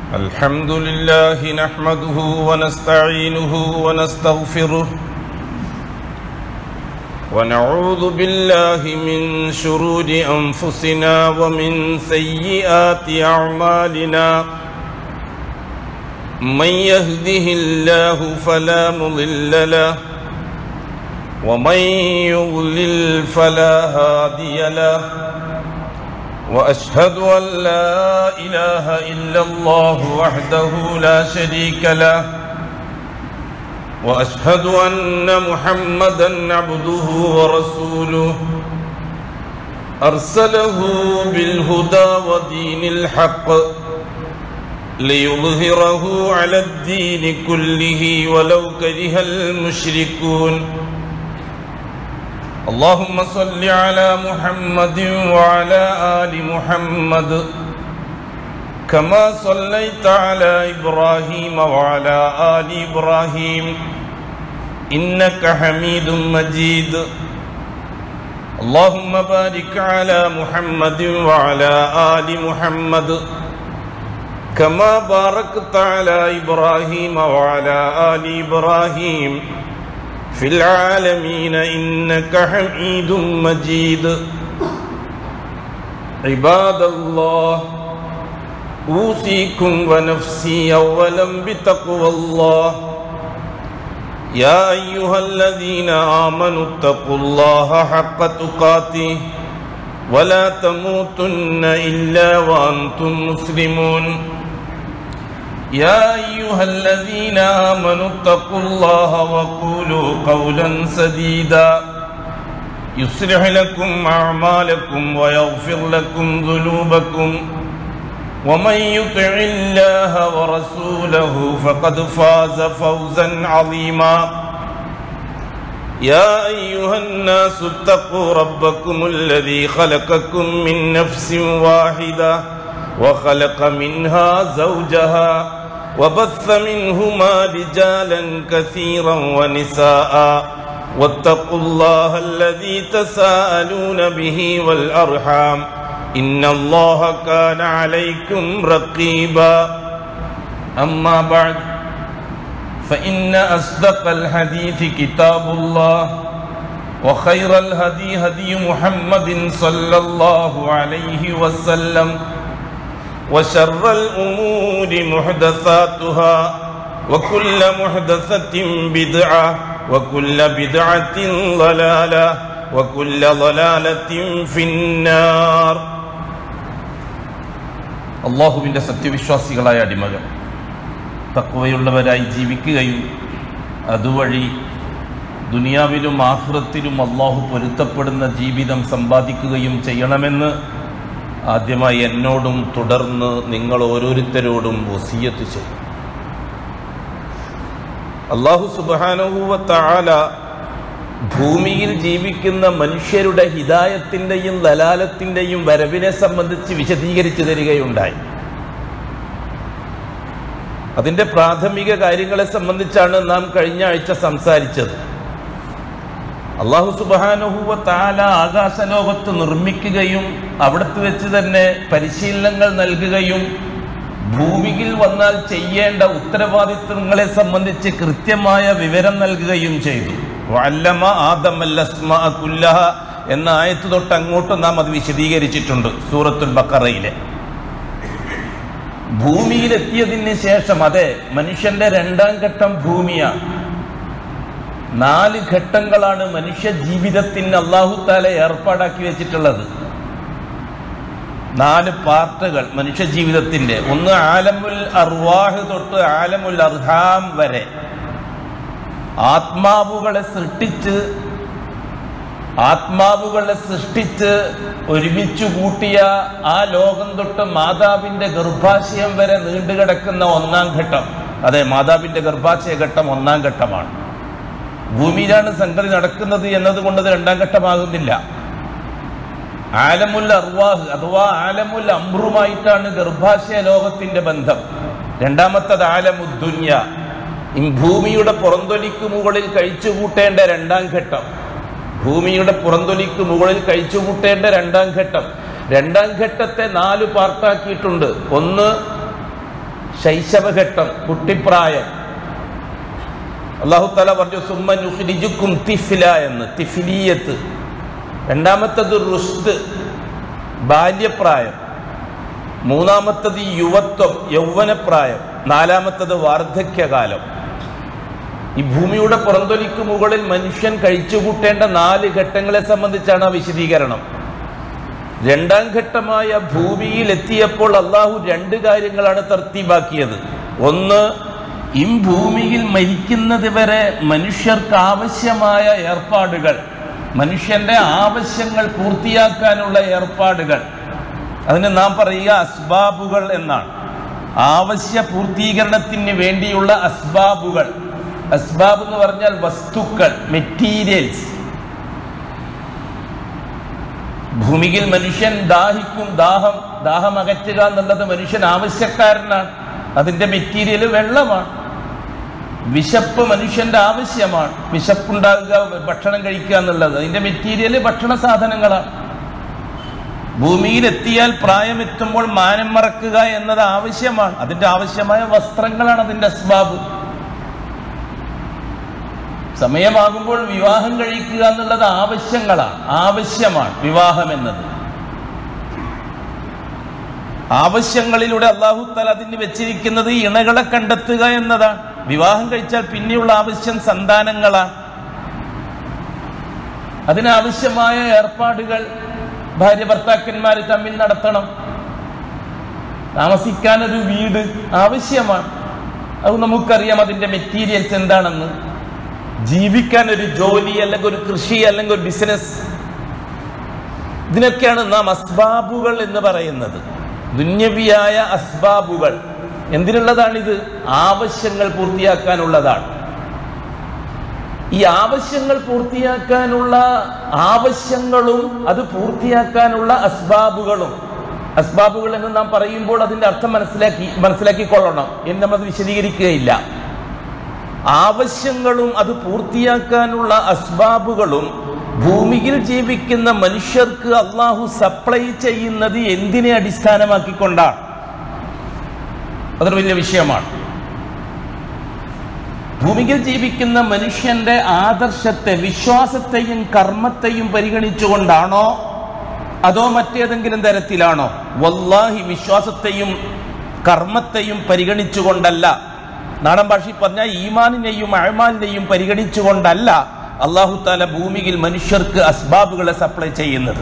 الحمد لله نحمده ونستعينه ونستغفره ونعوذ بالله من شرور أنفسنا ومن سيئات أعمالنا من يهده الله فلا مضل له ومن يضلل فلا هادي له واشهد ان لا اله الا الله وحده لا شريك له واشهد ان محمدا عبده ورسوله ارسله بالهدى ودين الحق ليظهره على الدين كله ولو كره المشركون اللهم صل على محمد وعلى آل محمد كما صليت على إبراهيم وعلى آل إبراهيم إنك حميد مجيد اللهم بارك على محمد وعلى آل محمد كما باركت على إبراهيم وعلى آل إبراهيم في العالمين إنك حميد مجيد عباد الله أوصيكم ونفسي أولا بتقوى الله يا أيها الذين آمنوا اتقوا الله حق تقاته ولا تموتن إلا وأنتم مسلمون يا أيها الذين آمنوا اتقوا الله وقولوا قولا سديدا يصلح لكم أعمالكم ويغفر لكم ذنوبكم ومن يطع الله ورسوله فقد فاز فوزا عظيما يا أيها الناس اتقوا ربكم الذي خلقكم من نفس واحدة وخلق منها زوجها وبث منهما رجالا كثيرا ونساء واتقوا الله الذي تساءلون به والأرحام إن الله كان عليكم رقيبا أما بعد فإن أصدق الحديث كتاب الله وخير الهدي هدي محمد صلى الله عليه وسلم وشر الأمور محدثاتها وكل محدثة بدعة وكل بدعة ضلالة وكل ضلالة في النار അള്ളാഹുവിൻ്റെ സത്യവിശ്വാസികളായ അടിമകൾ തക്കവയുള്ളവരായി ജീവിക്കുകയും അതുവഴി ദുനിയാവിലും ആഹ്റത്തിലും അള്ളാഹു പൊരുത്തപ്പെടുന്ന ജീവിതം സമ്പാദിക്കുകയും ചെയ്യണമെന്ന് ആദ്യമായി എന്നോടും തുടർന്ന് നിങ്ങൾ ഓരോരുത്തരോടും വസീയത്ത് ചെയ്യും അള്ളാഹു സുബാനുഭൂവത്താല ഭൂമിയിൽ ജീവിക്കുന്ന മനുഷ്യരുടെ ഹിതായത്തിൻ്റെയും ദലാലത്തിൻ്റെയും വരവിനെ സംബന്ധിച്ച് വിശദീകരിച്ചു തരികയുണ്ടായി അതിൻ്റെ പ്രാഥമിക കാര്യങ്ങളെ സംബന്ധിച്ചാണ് നാം കഴിഞ്ഞ ആഴ്ച സംസാരിച്ചത് അള്ളാഹു സുബാനുഹുവ താല ആകാശലോകത്ത് നിർമ്മിക്കുകയും അവിടത്ത് വെച്ച് തന്നെ പരിശീലനങ്ങൾ നൽകുകയും ഭൂമിയിൽ വന്നാൽ ചെയ്യേണ്ട ഉത്തരവാദിത്വങ്ങളെ സംബന്ധിച്ച് കൃത്യമായ വിവരം നൽകുകയും ചെയ്തു വല്ലമ ആദമല്ലസ്മ കുല്ലഹ എന്ന ആയത്ത് തൊട്ട് അങ്ങോട്ട് നാം അത് വിശദീകരിച്ചിട്ടുണ്ട് സൂറത്തുൽ ബക്കറയിലെ ഭൂമിയിലെത്തിയതിന് ശേഷം അതെ മനുഷ്യന്റെ രണ്ടാം ഘട്ടം ഭൂമിയാണ് നാല് ഘട്ടങ്ങളാണ് മനുഷ്യ ജീവിതത്തിന് അള്ളാഹു താല ഏർപ്പാടാക്കി വെച്ചിട്ടുള്ളത് നാല് പാർട്ടുകൾ മനുഷ്യ ജീവിതത്തിന്റെ ഒന്ന് ആലമുൽ അർവാഹ് തൊട്ട് ആലമുൽ അർഹാം വരെ ആത്മാവുകളെ സൃഷ്ടിച്ച് ആത്മാവുകളെ സൃഷ്ടിച്ച് ഒരുമിച്ചു കൂട്ടിയ ആ ലോകം തൊട്ട് മാതാവിന്റെ ഗർഭാശയം വരെ നീണ്ടുകിടക്കുന്ന ഒന്നാം ഘട്ടം അതെ മാതാവിന്റെ ഗർഭാശയ ഘട്ടം ഒന്നാം ഘട്ടമാണ് ഭൂമിയിലാണ് സംഗതി നടക്കുന്നത് എന്നതുകൊണ്ട് അത് രണ്ടാം ഘട്ടമാകുന്നില്ല ആലമുൽ അർവാഹ് അഥവാ ആലമുൽ അമ്രുമായിട്ടാണ് ഗർഭാശയ ലോകത്തിന്റെ ബന്ധം രണ്ടാമത്തത് ആലമുദ്ദുന്യ ഈ ഭൂമിയുടെ പുറന്തൊലിക്ക് മുകളിൽ കഴിച്ചുകൂട്ടേണ്ട രണ്ടാം ഘട്ടം ഭൂമിയുടെ പുറന്തൊലിക്ക് മുകളിൽ കഴിച്ചുകൂട്ടേണ്ട രണ്ടാം ഘട്ടം രണ്ടാം ഘട്ടത്തെ നാല് പാർട്ടാക്കിയിട്ടുണ്ട് ഒന്ന് ശൈശവഘട്ടം കുട്ടിപ്രായം അള്ളാഹു തല പറഞ്ഞു സുമ്മ നുഹ്രിജുക്കും തിഫില എന്ന് തിഫിലിയത്ത് രണ്ടാമത്തത് റുഷ്ത് ബാല്യപ്രായം മൂന്നാമത്തത് യുവത്വം യൗവനപ്രായം നാലാമത്തത് വാർദ്ധക്യകാലം ഈ ഭൂമിയുടെ പുറന്തൊലിക്ക് മുകളിൽ മനുഷ്യൻ കഴിച്ചുകൂട്ടേണ്ട നാല് ഘട്ടങ്ങളെ സംബന്ധിച്ചാണ് ആ വിശദീകരണം രണ്ടാം ഘട്ടമായ ഭൂമിയിൽ എത്തിയപ്പോൾ അള്ളാഹു രണ്ട് കാര്യങ്ങളാണ് തർത്തീബാക്കിയത് ഒന്ന് ഈ ഭൂമിയിൽ മരിക്കുന്നത് വരെ മനുഷ്യർക്ക് ആവശ്യമായ ഏർപ്പാടുകൾ മനുഷ്യന്റെ ആവശ്യങ്ങൾ പൂർത്തിയാക്കാനുള്ള ഏർപ്പാടുകൾ അതിന് നാം പറയുക അസ്ബാബുകൾ എന്നാണ് ആവശ്യ പൂർത്തീകരണത്തിന് വേണ്ടിയുള്ള അസ്ബാബുകൾ അസ്ബാബ് എന്ന് പറഞ്ഞാൽ വസ്തുക്കൾ മെറ്റീരിയൽസ് ഭൂമിയിൽ മനുഷ്യൻ ദാഹിക്കും ദാഹം ദാഹം അകറ്റുക എന്നുള്ളത് മനുഷ്യൻ ആവശ്യക്കാരനാണ് അതിന്റെ മെറ്റീരിയൽ വെള്ളമാണ് വിശപ്പ് മനുഷ്യന്റെ ആവശ്യമാണ് വിശപ്പുണ്ടാകുക ഭക്ഷണം കഴിക്കുക എന്നുള്ളത് അതിന്റെ മെറ്റീരിയൽ ഭക്ഷണ സാധനങ്ങളാണ് ഭൂമിയിൽ എത്തിയാൽ പ്രായമെത്തുമ്പോൾ മാനം മറക്കുക എന്നത് ആവശ്യമാണ് അതിന്റെ ആവശ്യമായ വസ്ത്രങ്ങളാണ് അതിന്റെ അസ്ബാബ് സമയമാകുമ്പോൾ വിവാഹം കഴിക്കുക എന്നുള്ളത് ആവശ്യങ്ങളാണ് ആവശ്യമാണ് വിവാഹം എന്നത് ആവശ്യങ്ങളിലൂടെ അള്ളാഹു തല അതിന് വെച്ചിരിക്കുന്നത് ഇണകളെ കണ്ടെത്തുക എന്നതാണ് വിവാഹം കഴിച്ചാൽ പിന്നെയുള്ള ആവശ്യം സന്താനങ്ങളാണ് അതിനാവശ്യമായ ഏർപ്പാടുകൾ ഭാര്യ ഭർത്താക്കന്മാർ തമ്മിൽ നടത്തണം താമസിക്കാൻ ഒരു വീട് ആവശ്യമാണ് അത് നമുക്കറിയാം അതിന്റെ മെറ്റീരിയൽസ് എന്താണെന്ന് ജീവിക്കാൻ ഒരു ജോലി അല്ലെങ്കിൽ ഒരു കൃഷി അല്ലെങ്കിൽ ഒരു ബിസിനസ് ഇതിനൊക്കെയാണ് നാം അസ്ബാബുകൾ എന്ന് പറയുന്നത് ദുന്യവിയായ അസ്ബാബുകൾ എന്തിനുള്ളതാണിത് ആവശ്യങ്ങൾ പൂർത്തിയാക്കാനുള്ളതാണ് ഈ ആവശ്യങ്ങൾ പൂർത്തിയാക്കാനുള്ള ആവശ്യങ്ങളും അത് പൂർത്തിയാക്കാനുള്ള അസ്ബാബുകളും അസ്ബാബുകൾ എന്ന് നാം പറയുമ്പോൾ അതിന്റെ അർത്ഥം മനസ്സിലാക്കി മനസ്സിലാക്കിക്കൊള്ളണം എന്ന് നമ്മൾ വിശദീകരിക്കുകയില്ല ആവശ്യങ്ങളും അത് പൂർത്തിയാക്കാനുള്ള അസ്ബാബുകളും ഭൂമിയിൽ ജീവിക്കുന്ന മനുഷ്യർക്ക് അള്ളാഹു സപ്ലൈ ചെയ്യുന്നത് എന്തിനെ അടിസ്ഥാനമാക്കിക്കൊണ്ടാണ് അതൊരു വലിയ വിഷയമാണ് ഭൂമിയിൽ ജീവിക്കുന്ന മനുഷ്യന്റെ ആദർശത്തെ വിശ്വാസത്തെയും കർമ്മത്തെയും പരിഗണിച്ചുകൊണ്ടാണോ അതോ മറ്റേതെങ്കിലും തരത്തിലാണോ വല്ലാഹി വിശ്വാസത്തെയും കർമ്മത്തെയും പരിഗണിച്ചുകൊണ്ടല്ല നാടൻ ഭാഷയിൽ പറഞ്ഞാൽ ഈമാനിനെയും അഴമാലിനെയും പരിഗണിച്ചുകൊണ്ടല്ല അള്ളാഹു താല ഭൂമിയിൽ മനുഷ്യർക്ക് അസ്ബാബുകളെ സപ്ലൈ ചെയ്യുന്നത്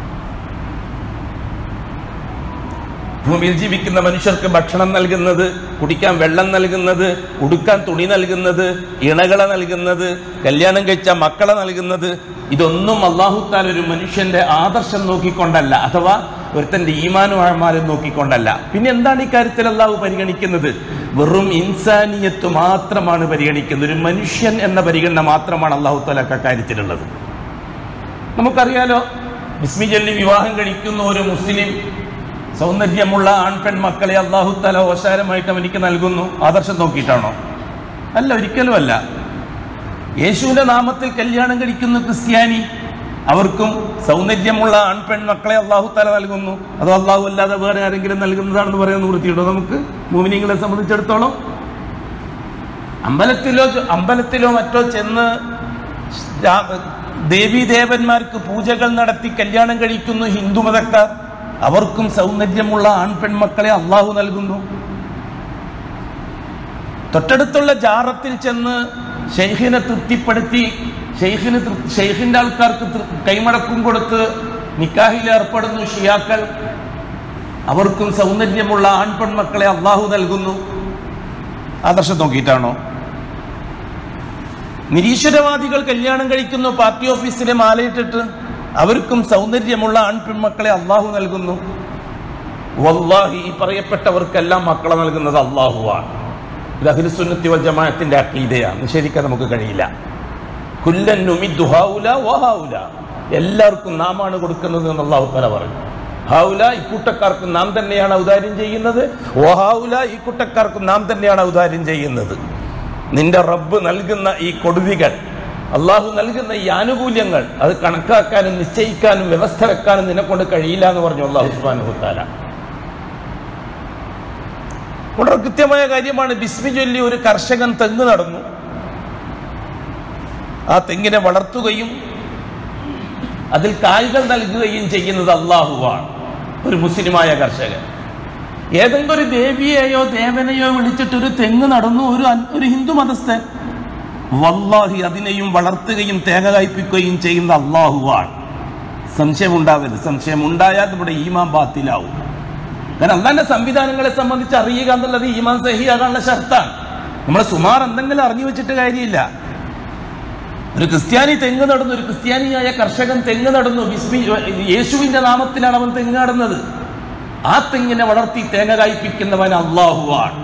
ഭൂമിയിൽ ജീവിക്കുന്ന മനുഷ്യർക്ക് ഭക്ഷണം നൽകുന്നത് കുടിക്കാൻ വെള്ളം നൽകുന്നത് ഉടുക്കാൻ തുണി നൽകുന്നത് ഇണകളെ നൽകുന്നത് കല്യാണം കഴിച്ച മക്കളെ നൽകുന്നത് ഇതൊന്നും അള്ളാഹുത്താൽ ഒരു മനുഷ്യന്റെ ആദർശം നോക്കിക്കൊണ്ടല്ല അഥവാ ഒരുത്തന്റെ ഈമാനും ആഴ്മാലും നോക്കിക്കൊണ്ടല്ല പിന്നെ എന്താണ് ഈ കാര്യത്തിൽ അള്ളാഹു പരിഗണിക്കുന്നത് വെറും ഇൻസാനിയത്ത് മാത്രമാണ് പരിഗണിക്കുന്നത് ഒരു മനുഷ്യൻ എന്ന പരിഗണന മാത്രമാണ് അള്ളാഹു താല കാര്യത്തിലുള്ളത് നമുക്കറിയാലോ ബിസ്മി ചൊല്ലി വിവാഹം കഴിക്കുന്ന ഒരു മുസ്ലിം സൗന്ദര്യമുള്ള ആൺപെൺ മക്കളെ അള്ളാഹു തല ഓശാരമായിട്ട് അവനിക്ക് നൽകുന്നു ആദർശം നോക്കിയിട്ടാണോ അല്ല ഒരിക്കലും അല്ല യേശുവിന്റെ നാമത്തിൽ കല്യാണം കഴിക്കുന്ന ക്രിസ്ത്യാനി അവർക്കും സൗന്ദര്യമുള്ള ആൺപെൺ മക്കളെ അള്ളാഹു തല നൽകുന്നു അതോ അള്ളാഹു അല്ലാതെ വേറെ ആരെങ്കിലും നൽകുന്നതാണെന്ന് പറയുന്ന വൃത്തിയുണ്ടോ നമുക്ക് മൂമിനിങ്ങളെ സംബന്ധിച്ചിടത്തോളം അമ്പലത്തിലോ അമ്പലത്തിലോ മറ്റോ ചെന്ന് ദേവീദേവന്മാർക്ക് പൂജകൾ നടത്തി കല്യാണം കഴിക്കുന്നു ഹിന്ദു മതക്കാർ അവർക്കും സൗന്ദര്യമുള്ള ആൺപെൺമക്കളെ അള്ളാഹു നൽകുന്നു തൊട്ടടുത്തുള്ള ജാറത്തിൽ ചെന്ന് ഷെയ്ഖിനെ തൃപ്തിപ്പെടുത്തി ഷെയ്ഖിന് ഷെയ്ഖിന്റെ ആൾക്കാർക്ക് കൈമടക്കും കൊടുത്ത് നിക്കാഹിൽ ഏർപ്പെടുന്നു ഷിയാക്കൾ അവർക്കും സൗന്ദര്യമുള്ള ആൺപെൺമക്കളെ അള്ളാഹു നൽകുന്നു ആദർശം നോക്കിയിട്ടാണോ നിരീശ്വരവാദികൾ കല്യാണം കഴിക്കുന്നു പാർട്ടി ഓഫീസിലെ മാലയിട്ടിട്ട് അവർക്കും സൗന്ദര്യമുള്ള ആൺപെൺമക്കളെ അള്ളാഹു നൽകുന്നു വല്ലാഹി ഈ പറയപ്പെട്ടവർക്കെല്ലാം മക്കളെ നൽകുന്നത് അള്ളാഹുവാണ് ഇത് അഖിലുസുന്നത്തി വൽ ജമാഅത്തിന്റെ അക്കീതയാണ് നിഷേധിക്കാൻ നമുക്ക് കഴിയില്ല കുല്ലൻ നുമിദ്ദു ഹൗല വഹൗല എല്ലാവർക്കും നാമാണ് കൊടുക്കുന്നത് എന്ന് അള്ളാഹു തല പറഞ്ഞു ഹൗല ഈ കൂട്ടക്കാർക്ക് നാം തന്നെയാണ് ഔദാര്യം ചെയ്യുന്നത് വഹൗല ഈ കൂട്ടക്കാർക്ക് നാം തന്നെയാണ് ഔദാര്യം ചെയ്യുന്നത് നിന്റെ റബ്ബ് നൽകുന്ന ഈ കൊടുതികൾ അള്ളാഹു നൽകുന്ന ഈ ആനുകൂല്യങ്ങൾ അത് കണക്കാക്കാനും നിശ്ചയിക്കാനും വ്യവസ്ഥ വെക്കാനും നിന്നെ കൊണ്ട് കഴിയില്ല എന്ന് പറഞ്ഞു അള്ളാഹു സുബാനുഹുത്താല വളരെ കൃത്യമായ കാര്യമാണ് ബിസ്മി ചൊല്ലി ഒരു കർഷകൻ തെങ്ങ് നടന്നു ആ തെങ്ങിനെ വളർത്തുകയും അതിൽ കായ്കൾ നൽകുകയും ചെയ്യുന്നത് അള്ളാഹുവാണ് ഒരു മുസ്ലിമായ കർഷകൻ ഏതെങ്കിലും ഒരു ദേവിയെയോ ദേവനെയോ വിളിച്ചിട്ട് ഒരു തെങ്ങ് നടന്നു ഒരു അൻ- ഒരു ഹിന്ദു മതസ്ഥൻ വല്ലാഹി അതിനെയും വളർത്തുകയും തേങ്ങ കായ്പിക്കുകയും ചെയ്യുന്ന അള്ളാഹുവാണ് സംശയം ഉണ്ടാവരുത് സംശയം ഉണ്ടായാൽ നമ്മുടെ ഈമാൻ ബാത്തിലാവും കാരണം അള്ളാന്റെ സംവിധാനങ്ങളെ സംബന്ധിച്ച് അറിയുക എന്നുള്ളത് ഈമാൻ സഹിയാകാനുള്ള ഷർത്താണ് നമ്മളെ സുമാർ എന്തെങ്കിലും അറിഞ്ഞു വെച്ചിട്ട് കാര്യമില്ല ഒരു ക്രിസ്ത്യാനി തെങ്ങ് നടന്നു ഒരു ക്രിസ്ത്യാനിയായ കർഷകൻ തെങ്ങ് നടന്നു ബിസ്മി യേശുവിന്റെ നാമത്തിലാണ് അവൻ തെങ്ങ് നടന്നത് ആ തെങ്ങിനെ വളർത്തി തേങ്ങ കായ്പിക്കുന്നവൻ അള്ളാഹുവാണ്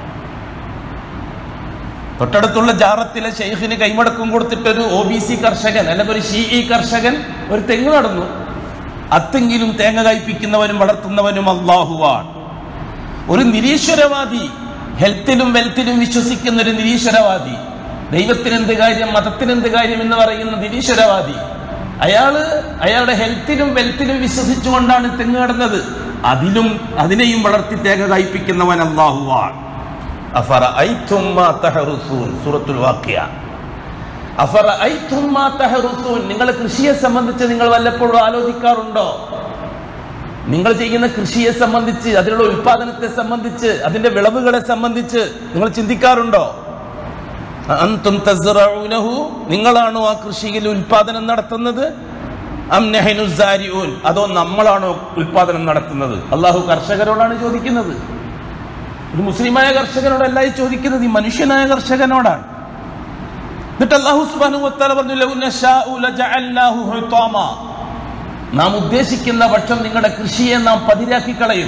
തൊട്ടടുത്തുള്ള ജാറത്തിലെ ഷെയ്ഖിന് കൈമടക്കം കൊടുത്തിട്ടൊരു ഒ ബി സി കർഷകൻ അല്ലെങ്കിൽ ഒരു ഷി ഇ കർഷകൻ ഒരു തെങ്ങ് നടന്നു അത്തെങ്കിലും തേങ്ങ കായ്പിക്കുന്നവനും വളർത്തുന്നവനും അള്ളാഹുവാണ് ഒരു നിരീശ്വരവാദി ഹെൽത്തിലും വെൽത്തിലും വിശ്വസിക്കുന്ന ഒരു നിരീശ്വരവാദി ദൈവത്തിന് എന്ത് കാര്യം മതത്തിന് എന്ത് കാര്യം എന്ന് പറയുന്ന നിരീശ്വരവാദി അയാള് അയാളുടെ ഹെൽത്തിലും വെൽത്തിലും വിശ്വസിച്ചുകൊണ്ടാണ് തെങ്ങ് കിടന്നത് അതിലും അതിനെയും വളർത്തി തേങ്ങ കായ്പിക്കുന്നവൻ അള്ളാഹുവാണ് അഫറഅയ്തും മാ തഹറുസൂൻ സൂറത്തുൽ വാഖിയ അഫറഅയ്തും മാ തഹറുസൂൻ നിങ്ങൾ കൃഷിയെ സംബന്ധിച്ച് നിങ്ങൾ വല്ലപ്പോഴും ആലോചിക്കാറുണ്ടോ നിങ്ങൾ ചെയ്യുന്ന കൃഷിയെ സംബന്ധിച്ച് അതിലുള്ള ഉൽപാദനത്തെ സംബന്ധിച്ച് അതിന്റെ വിളവുകളെ സംബന്ധിച്ച് നിങ്ങൾ ചിന്തിക്കാറുണ്ടോ അൻതും തസ്റഊനഹു നിങ്ങളാണോ ആ കൃഷിയിൽ ഉൽപാദനം നടത്തുന്നത് അം നഹ്നു സാരിഊൻ അതോ നമ്മളാണോ ഉൽപാദനം നടത്തുന്നത് അള്ളാഹു കർഷകരോടാണ് ചോദിക്കുന്നത് ഒരു മുസ്ലിമായ കർഷകനോടല്ല ഈ ചോദിക്കുന്നത് ഈ മനുഷ്യനായ കർഷകനോടാണ് എന്നിട്ട് അള്ളാഹു സുബ്ഹാനഹു വതആല പറഞ്ഞു ലൗ നശാഉ ലജഅൽനാഹു ഹുതാമ നാം ഉദ്ദേശിക്കുന്ന പക്ഷം നിങ്ങളുടെ കൃഷിയെ നാം പതിരാക്കി കളയും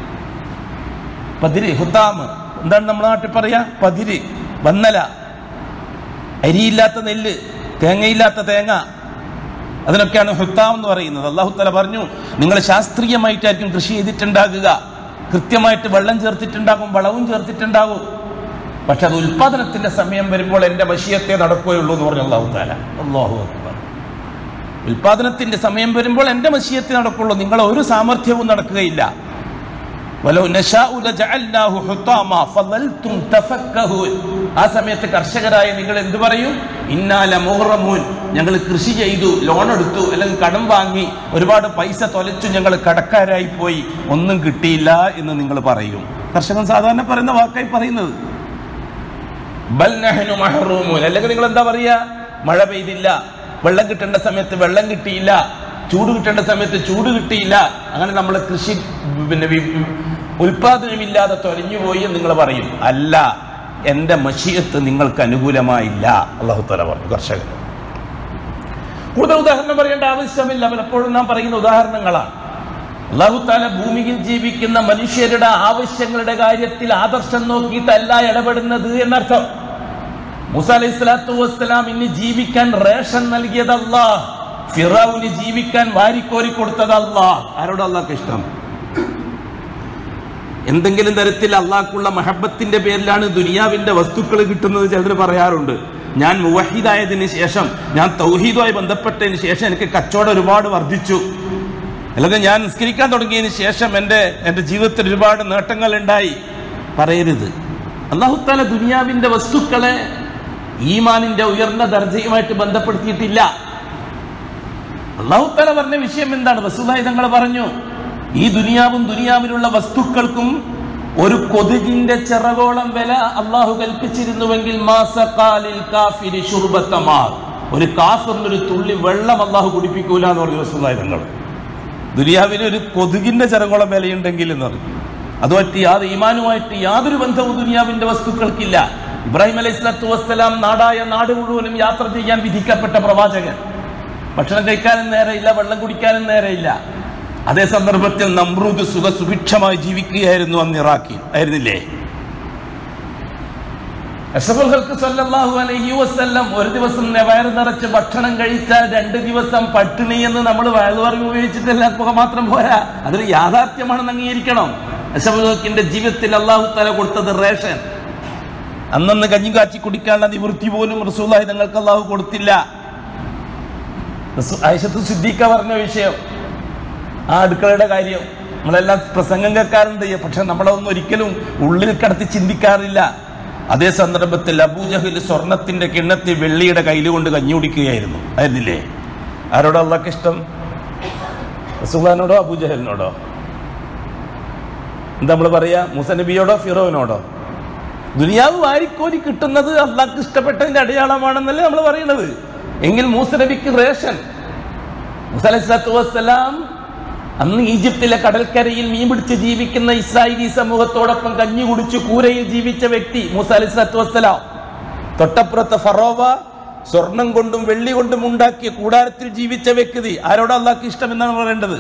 പതിര് ഹുതാമ് എന്താണ് നമ്മുടെ നാട്ടിൽ പറയാ പതിര് വന്നല അരിയില്ലാത്ത നെല്ല് തേങ്ങയില്ലാത്ത തേങ്ങ അതിനൊക്കെയാണ് ഹുത്താം എന്ന് പറയുന്നത് അള്ളാഹു തല പറഞ്ഞു നിങ്ങൾ ശാസ്ത്രീയമായിട്ടായിരിക്കും കൃഷി ചെയ്തിട്ടുണ്ടാകുക കൃത്യമായിട്ട് വെള്ളം ചേർത്തിട്ടുണ്ടാകും വളവും ചേർത്തിട്ടുണ്ടാകും പക്ഷെ അത് ഉൽപാദനത്തിന്റെ സമയം വരുമ്പോൾ എന്റെ വശീയത്തെ നടക്കുകയുള്ളൂ എന്ന് പറഞ്ഞു അള്ളാഹു താല അള്ളാഹു അക്ബർ ഉൽപാദനത്തിന്റെ സമയം വരുമ്പോൾ എന്റെ വശീയത്തെ നടക്കുള്ളൂ നിങ്ങൾ ഒരു സാമർഥ്യവും നടക്കുകയില്ല വലൗ നശാഉ ലജഅൽനാഹു ഹുതാമ ഫളൽതും തഫക്കഹൂൻ ആ സമയത്ത് കർഷകരായ നിങ്ങൾ എന്ത് പറയും ഇന്നാല മുഹറമൂൻ ഞങ്ങൾ കൃഷി ചെയ്തു ലോൺ എടുത്തു അല്ലെങ്കിൽ കടം വാങ്ങി ഒരുപാട് പൈസ തൊലച്ചു ഞങ്ങൾ കടക്കാരായി പോയി ഒന്നും കിട്ടിയില്ല എന്ന് നിങ്ങൾ പറയും കർഷകൻ സാധാരണ പറയുന്ന വാക്കായി പറയുന്നത് ബൽ നഹ്നു മഹ്റൂമൂൻ അല്ലെങ്കിൽ നിങ്ങൾ എന്താ പറയാ മഴ പെയ്തില്ല വെള്ളം കിട്ടേണ്ട സമയത്ത് വെള്ളം കിട്ടിയില്ല ചൂട് കിട്ടേണ്ട സമയത്ത് ചൂട് കിട്ടിയില്ല അങ്ങനെ നമ്മൾ കൃഷി പിന്നെ വി- ഉൽപാദനമില്ലാതെ തൊലഞ്ഞുപോയി എന്ന് നിങ്ങൾ പറയും അല്ല എന്റെ മഷീയത്ത് നിങ്ങൾക്ക് അനുകൂലമായില്ല അള്ളാഹു തല പറഞ്ഞു കർഷകൻ കൂടുതൽ ഉദാഹരണം പറയേണ്ട ആവശ്യമില്ല പലപ്പോഴും നാം പറയുന്ന ഉദാഹരണങ്ങളാണ് അള്ളാഹു താല ഭൂമിയിൽ ജീവിക്കുന്ന മനുഷ്യരുടെ ആവശ്യങ്ങളുടെ കാര്യത്തിൽ ആദർശം നോക്കിയിട്ടല്ല ഇടപെടുന്നത് എന്നർത്ഥം മൂസ അലൈഹി സ്വലാത്തു വസ്സലാം ഇനി ജീവിക്കാൻ റേഷൻ നൽകിയതല്ല ഫിറൌന് ജീവിക്കാൻ വാരിക്കോരി കൊടുത്തതല്ല ആരോട് അള്ളാഹ്ക്ക് ഇഷ്ടം എന്തെങ്കിലും തരത്തിൽ അള്ളാഹ്ക്കുള്ള മഹബത്തിന്റെ പേരിലാണ് ദുനിയാവിന്റെ വസ്തുക്കൾ കിട്ടുന്നത് ചിലർ പറയാറുണ്ട് ഞാൻ മുവഹിദായതിനു ശേഷം ഞാൻ തൗഹീദുമായി ബന്ധപ്പെട്ടതിന് ശേഷം എനിക്ക് കച്ചവടം ഒരുപാട് വർദ്ധിച്ചു അല്ലെങ്കിൽ ഞാൻ നിസ്കരിക്കാൻ തുടങ്ങിയതിന് ശേഷം എൻ്റെ എൻ്റെ ജീവിതത്തിൽ ഒരുപാട് നേട്ടങ്ങൾ ഉണ്ടായി പറയരുത് അള്ളാഹുത്താല ദുനിയാവിന്റെ വസ്തുക്കളെ ഈമാനിന്റെ ഉയർന്ന ദർജയുമായിട്ട് ബന്ധപ്പെടുത്തിയിട്ടില്ല അള്ളാഹുത്താല പറഞ്ഞ വിഷയം എന്താണ് റസൂലായി തങ്ങൾ പറഞ്ഞു ഈ ദുനിയാവും ദുനിയാവിലുള്ള വസ്തുക്കൾക്കും ഒരു കൊതുകിന്റെ ചിറകോളം വില അള്ളാഹു കൽപ്പിച്ചിരുന്നുവെങ്കിൽ മാസക്കാലിൽ കാഫിരി ശുർബത്തമാർ ഒരു കാഫിറിനൊരു തുള്ളി വെള്ളം അള്ളാഹു കുടിപ്പിക്കൂല എന്ന് പറഞ്ഞു റസൂലായി തങ്ങൾ ദുനിയാവിന് ഒരു കൊതുകിന്റെ ചിറകോളം വിലയുണ്ടെങ്കിൽ എന്ന് പറഞ്ഞു അതുമായിട്ട് യാതൊരു ഈമാനുമായിട്ട് യാതൊരു ബന്ധവും ദുനിയാവിന്റെ വസ്തുക്കൾക്കില്ല ഇബ്രാഹിം അലൈഹി സ്വലാത്തു വസ്സലാം നാടായ നാട് മുഴുവനും യാത്ര ചെയ്യാൻ വിധിക്കപ്പെട്ട പ്രവാചകൻ ഭക്ഷണം കഴിക്കാനും നേരെയില്ല വെള്ളം കുടിക്കാനും നേരെയില്ല അതേ സന്ദർഭത്തിൽ നമ്രൂദ് സുഖ സുഭിക്ഷമായി ജീവിക്കുകയായിരുന്നു അന്ന് ഇറാഖിൽ ആയിരുന്നില്ലേ അഷ്റഫുൽ ഖൽക്ക് സല്ലല്ലാഹു അലൈഹി വസല്ലം ഒരു ദിവസം നെ- വയറ് നിറച്ച് ഭക്ഷണം കഴിച്ചാൽ രണ്ട് ദിവസം പട്ടിണി എന്ന് നമ്മൾ വയറ് പറഞ്ഞു ഉപയോഗിച്ചിട്ടല്ല പുക മാത്രം പോരാ അതൊരു യാഥാർത്ഥ്യമാണെന്ന് അംഗീകരിക്കണം അഷ്റഫുൽ ഖൽക്കിന്റെ ജീവിതത്തിൽ അള്ളാഹു തല കൊടുത്തത് റേഷൻ അന്നന്ന് കഞ്ഞി കാച്ചി കുടിക്കാനുള്ള നിവൃത്തി പോലും റസൂലായി നിങ്ങൾക്ക് അള്ളാഹു കൊടുത്തില്ല റസൂ- ആയിഷത്ത് സിദ്ദീഖ പറഞ്ഞ വിഷയം ആ അടുക്കളയുടെ കാര്യം നമ്മളെല്ലാം പ്രസംഗം കേൾക്കാറുണ്ട് പക്ഷെ നമ്മളതൊന്നും ഒരിക്കലും ഉള്ളിൽ കടത്തി ചിന്തിക്കാറില്ല അതേ സന്ദർഭത്തിൽ അബൂജഹിൽ സ്വർണത്തിന്റെ കിണ്ണത്തിൽ വെള്ളിയുടെ കയ്യിൽ കൊണ്ട് കഞ്ഞി കുടിക്കുകയായിരുന്നു ആയിരുന്നില്ലേ ആരോടോ അള്ളാഹ്ക്ക് ഇഷ്ടം റസൂഖാനോടോ അബൂജഹലിനോടോ എന്താ നമ്മൾ പറയാ മുസനബിയോടോ ഫിറോവിനോടോ ദുനിയാവ് വാരിക്കോരി കിട്ടുന്നത് അള്ളാഹ്ക്ക് ഇഷ്ടപ്പെട്ടതിന്റെ അടയാളമാണെന്നല്ലേ നമ്മൾ പറയുന്നത് എങ്കിൽ മൂസനബിക്ക് റേഷൻ മുസലത്തു വസ്സലാം അന്ന് ഈജിപ്തിലെ കടൽക്കരയിൽ മീൻ പിടിച്ച് ജീവിക്കുന്ന ഇസ്രായേലി സമൂഹത്തോടൊപ്പം കഞ്ഞി കുടിച്ച് കൂരയിൽ ജീവിച്ച വ്യക്തി മൂസ അലിസ്ലാത്തു വസ്സലാം തൊട്ടപ്പുറത്തെ ഫറോവ സ്വർണം കൊണ്ടും വെള്ളി കൊണ്ടും ഉണ്ടാക്കിയ കൂടാരത്തിൽ ജീവിച്ച വ്യക്തി ആരോട് അള്ളാഹ്ക്ക് ഇഷ്ടം എന്നാണ് പറയേണ്ടത്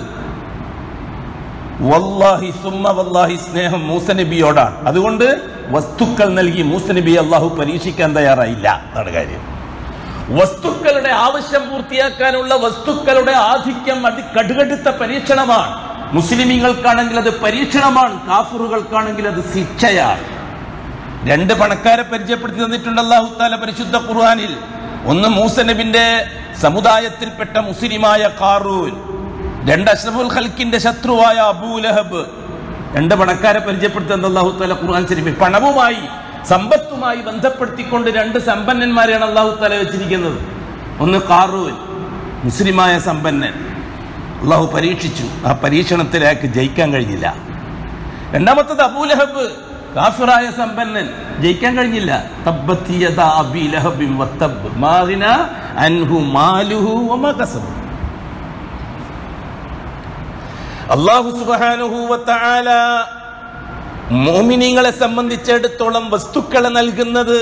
വല്ലാഹി സുമ്മ വല്ലാഹി സ്നേഹം മൂസനബിയോടാണ് അതുകൊണ്ട് വസ്തുക്കൾ നൽകി മൂസനബി അള്ളാഹു പരീക്ഷിക്കാൻ തയ്യാറായില്ല എന്നാണ് കാര്യം വസ്തുക്കളുടെ ആവശ്യം പൂർത്തിയാക്കാനുള്ള വസ്തുക്കളുടെ ആധിക്യം അതി കടുകടുത്ത പരീക്ഷണമാണ് മുസ്ലിമീങ്ങൾക്കാണെങ്കിൽ അത് പരീക്ഷണമാണ് കാഫറുകൾക്കാണെങ്കിൽ അത് ശിക്ഷയാണ് രണ്ട് പണക്കാരെ പരിചയപ്പെടുത്തി തന്നിട്ടുണ്ട് അള്ളാഹു താല പരിശുദ്ധ ഖുർആനിൽ ഒന്ന് മൂസനബിന്റെ സമുദായത്തിൽപ്പെട്ട മുസ്ലിമായ കാറൂൻ രണ്ട് അഷ്റഫുൽ ഖൽക്കിന്റെ ശത്രുവായ അബൂലഹബ് രണ്ട് പണക്കാരെ പരിചയപ്പെടുത്തി തന്ന അള്ളാഹു താല ഖുർആൻ ശരീഫിൽ പണവുമായി സമ്പത്തുമായി ബന്ധപ്പെടുത്തിക്കൊണ്ട് രണ്ട് സമ്പന്നന്മാരെയാണ് അള്ളാഹു താല വെച്ചിരിക്കുന്നത് ഒന്ന് കാറൂൻ മുസ്ലിമായ സമ്പന്നൻ അള്ളാഹു പരീക്ഷിച്ചു ആ പരീക്ഷണത്തിൽ അയാൾക്ക് ജയിക്കാൻ കഴിഞ്ഞില്ല രണ്ടാമത്തത് അബൂലഹബ് കാഫിറായ സമ്പന്നൻ ജയിക്കാൻ കഴിഞ്ഞില്ല തബ്ബത്ത് യദാ അബീ ലഹബിൻ വത്തബ് മാ ഗിനാ അൻഹു മാലുഹു വമാ കസബ് അല്ലാഹു സുബ്ഹാനഹു വതആല മോമിനിങ്ങളെ സംബന്ധിച്ചിടത്തോളം വസ്തുക്കളെ നൽകുന്നത്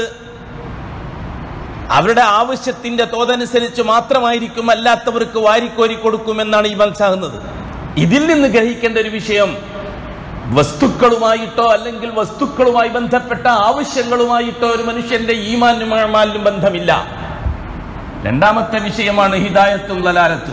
അവരുടെ ആവശ്യത്തിന്റെ തോതനുസരിച്ച് മാത്രമായിരിക്കും അല്ലാത്തവർക്ക് വാരിക്കോരി കൊടുക്കുമെന്നാണ് ഈ മനസ്സിലാകുന്നത് ഇതിൽ നിന്ന് ഗ്രഹിക്കേണ്ട ഒരു വിഷയം വസ്തുക്കളുമായിട്ടോ അല്ലെങ്കിൽ വസ്തുക്കളുമായി ബന്ധപ്പെട്ട ആവശ്യങ്ങളുമായിട്ടോ ഒരു മനുഷ്യന്റെ ഈമാനുമാലും ബന്ധമില്ല രണ്ടാമത്തെ വിഷയമാണ് ഹിദായത്തും ലലാലത്തും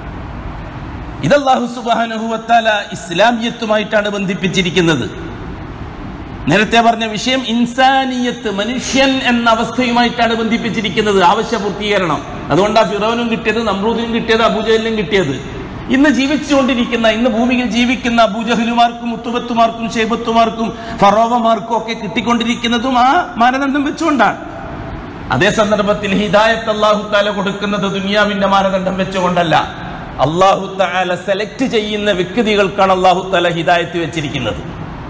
ഇത് അല്ലാഹു സുബ്ഹാനഹു വതആല ഇസ്ലാമിയത്തുമായിട്ടാണ് ബന്ധിപ്പിച്ചിരിക്കുന്നത് നേരത്തെ പറഞ്ഞ വിഷയം ഇൻസാനിയത്ത് മനുഷ്യൻ എന്ന അവസ്ഥയുമായിട്ടാണ് ബന്ധിപ്പിച്ചിരിക്കുന്നത് ആവശ്യ പൂർത്തീകരണം അതുകൊണ്ടാണ് ഫിറോനും കിട്ടിയത് നമ്രൂദിനും കിട്ടിയത് അബൂജഹലിനും കിട്ടിയത് ഇന്ന് ജീവിച്ചുകൊണ്ടിരിക്കുന്ന ഇന്ന് ഭൂമിയിൽ ജീവിക്കുന്ന അബൂജഹലുമാർക്കും മുത്തുബത്തുമാർക്കും ഷെയ്ബത്തുമാർക്കും ഫറോവമാർക്കും ഒക്കെ കിട്ടിക്കൊണ്ടിരിക്കുന്നതും ആ മാനദണ്ഡം വെച്ചുകൊണ്ടാണ് അതേ സന്ദർഭത്തിൽ ഹിദായത്ത് അള്ളാഹു താല കൊടുക്കുന്നത് ദുനിയാവിന്റെ മാനദണ്ഡം വെച്ചുകൊണ്ടല്ല അള്ളാഹു താല സെലക്ട് ചെയ്യുന്ന വ്യക്തികൾക്കാണ് അള്ളാഹു താല ഹിദായത്ത് വെച്ചിരിക്കുന്നത്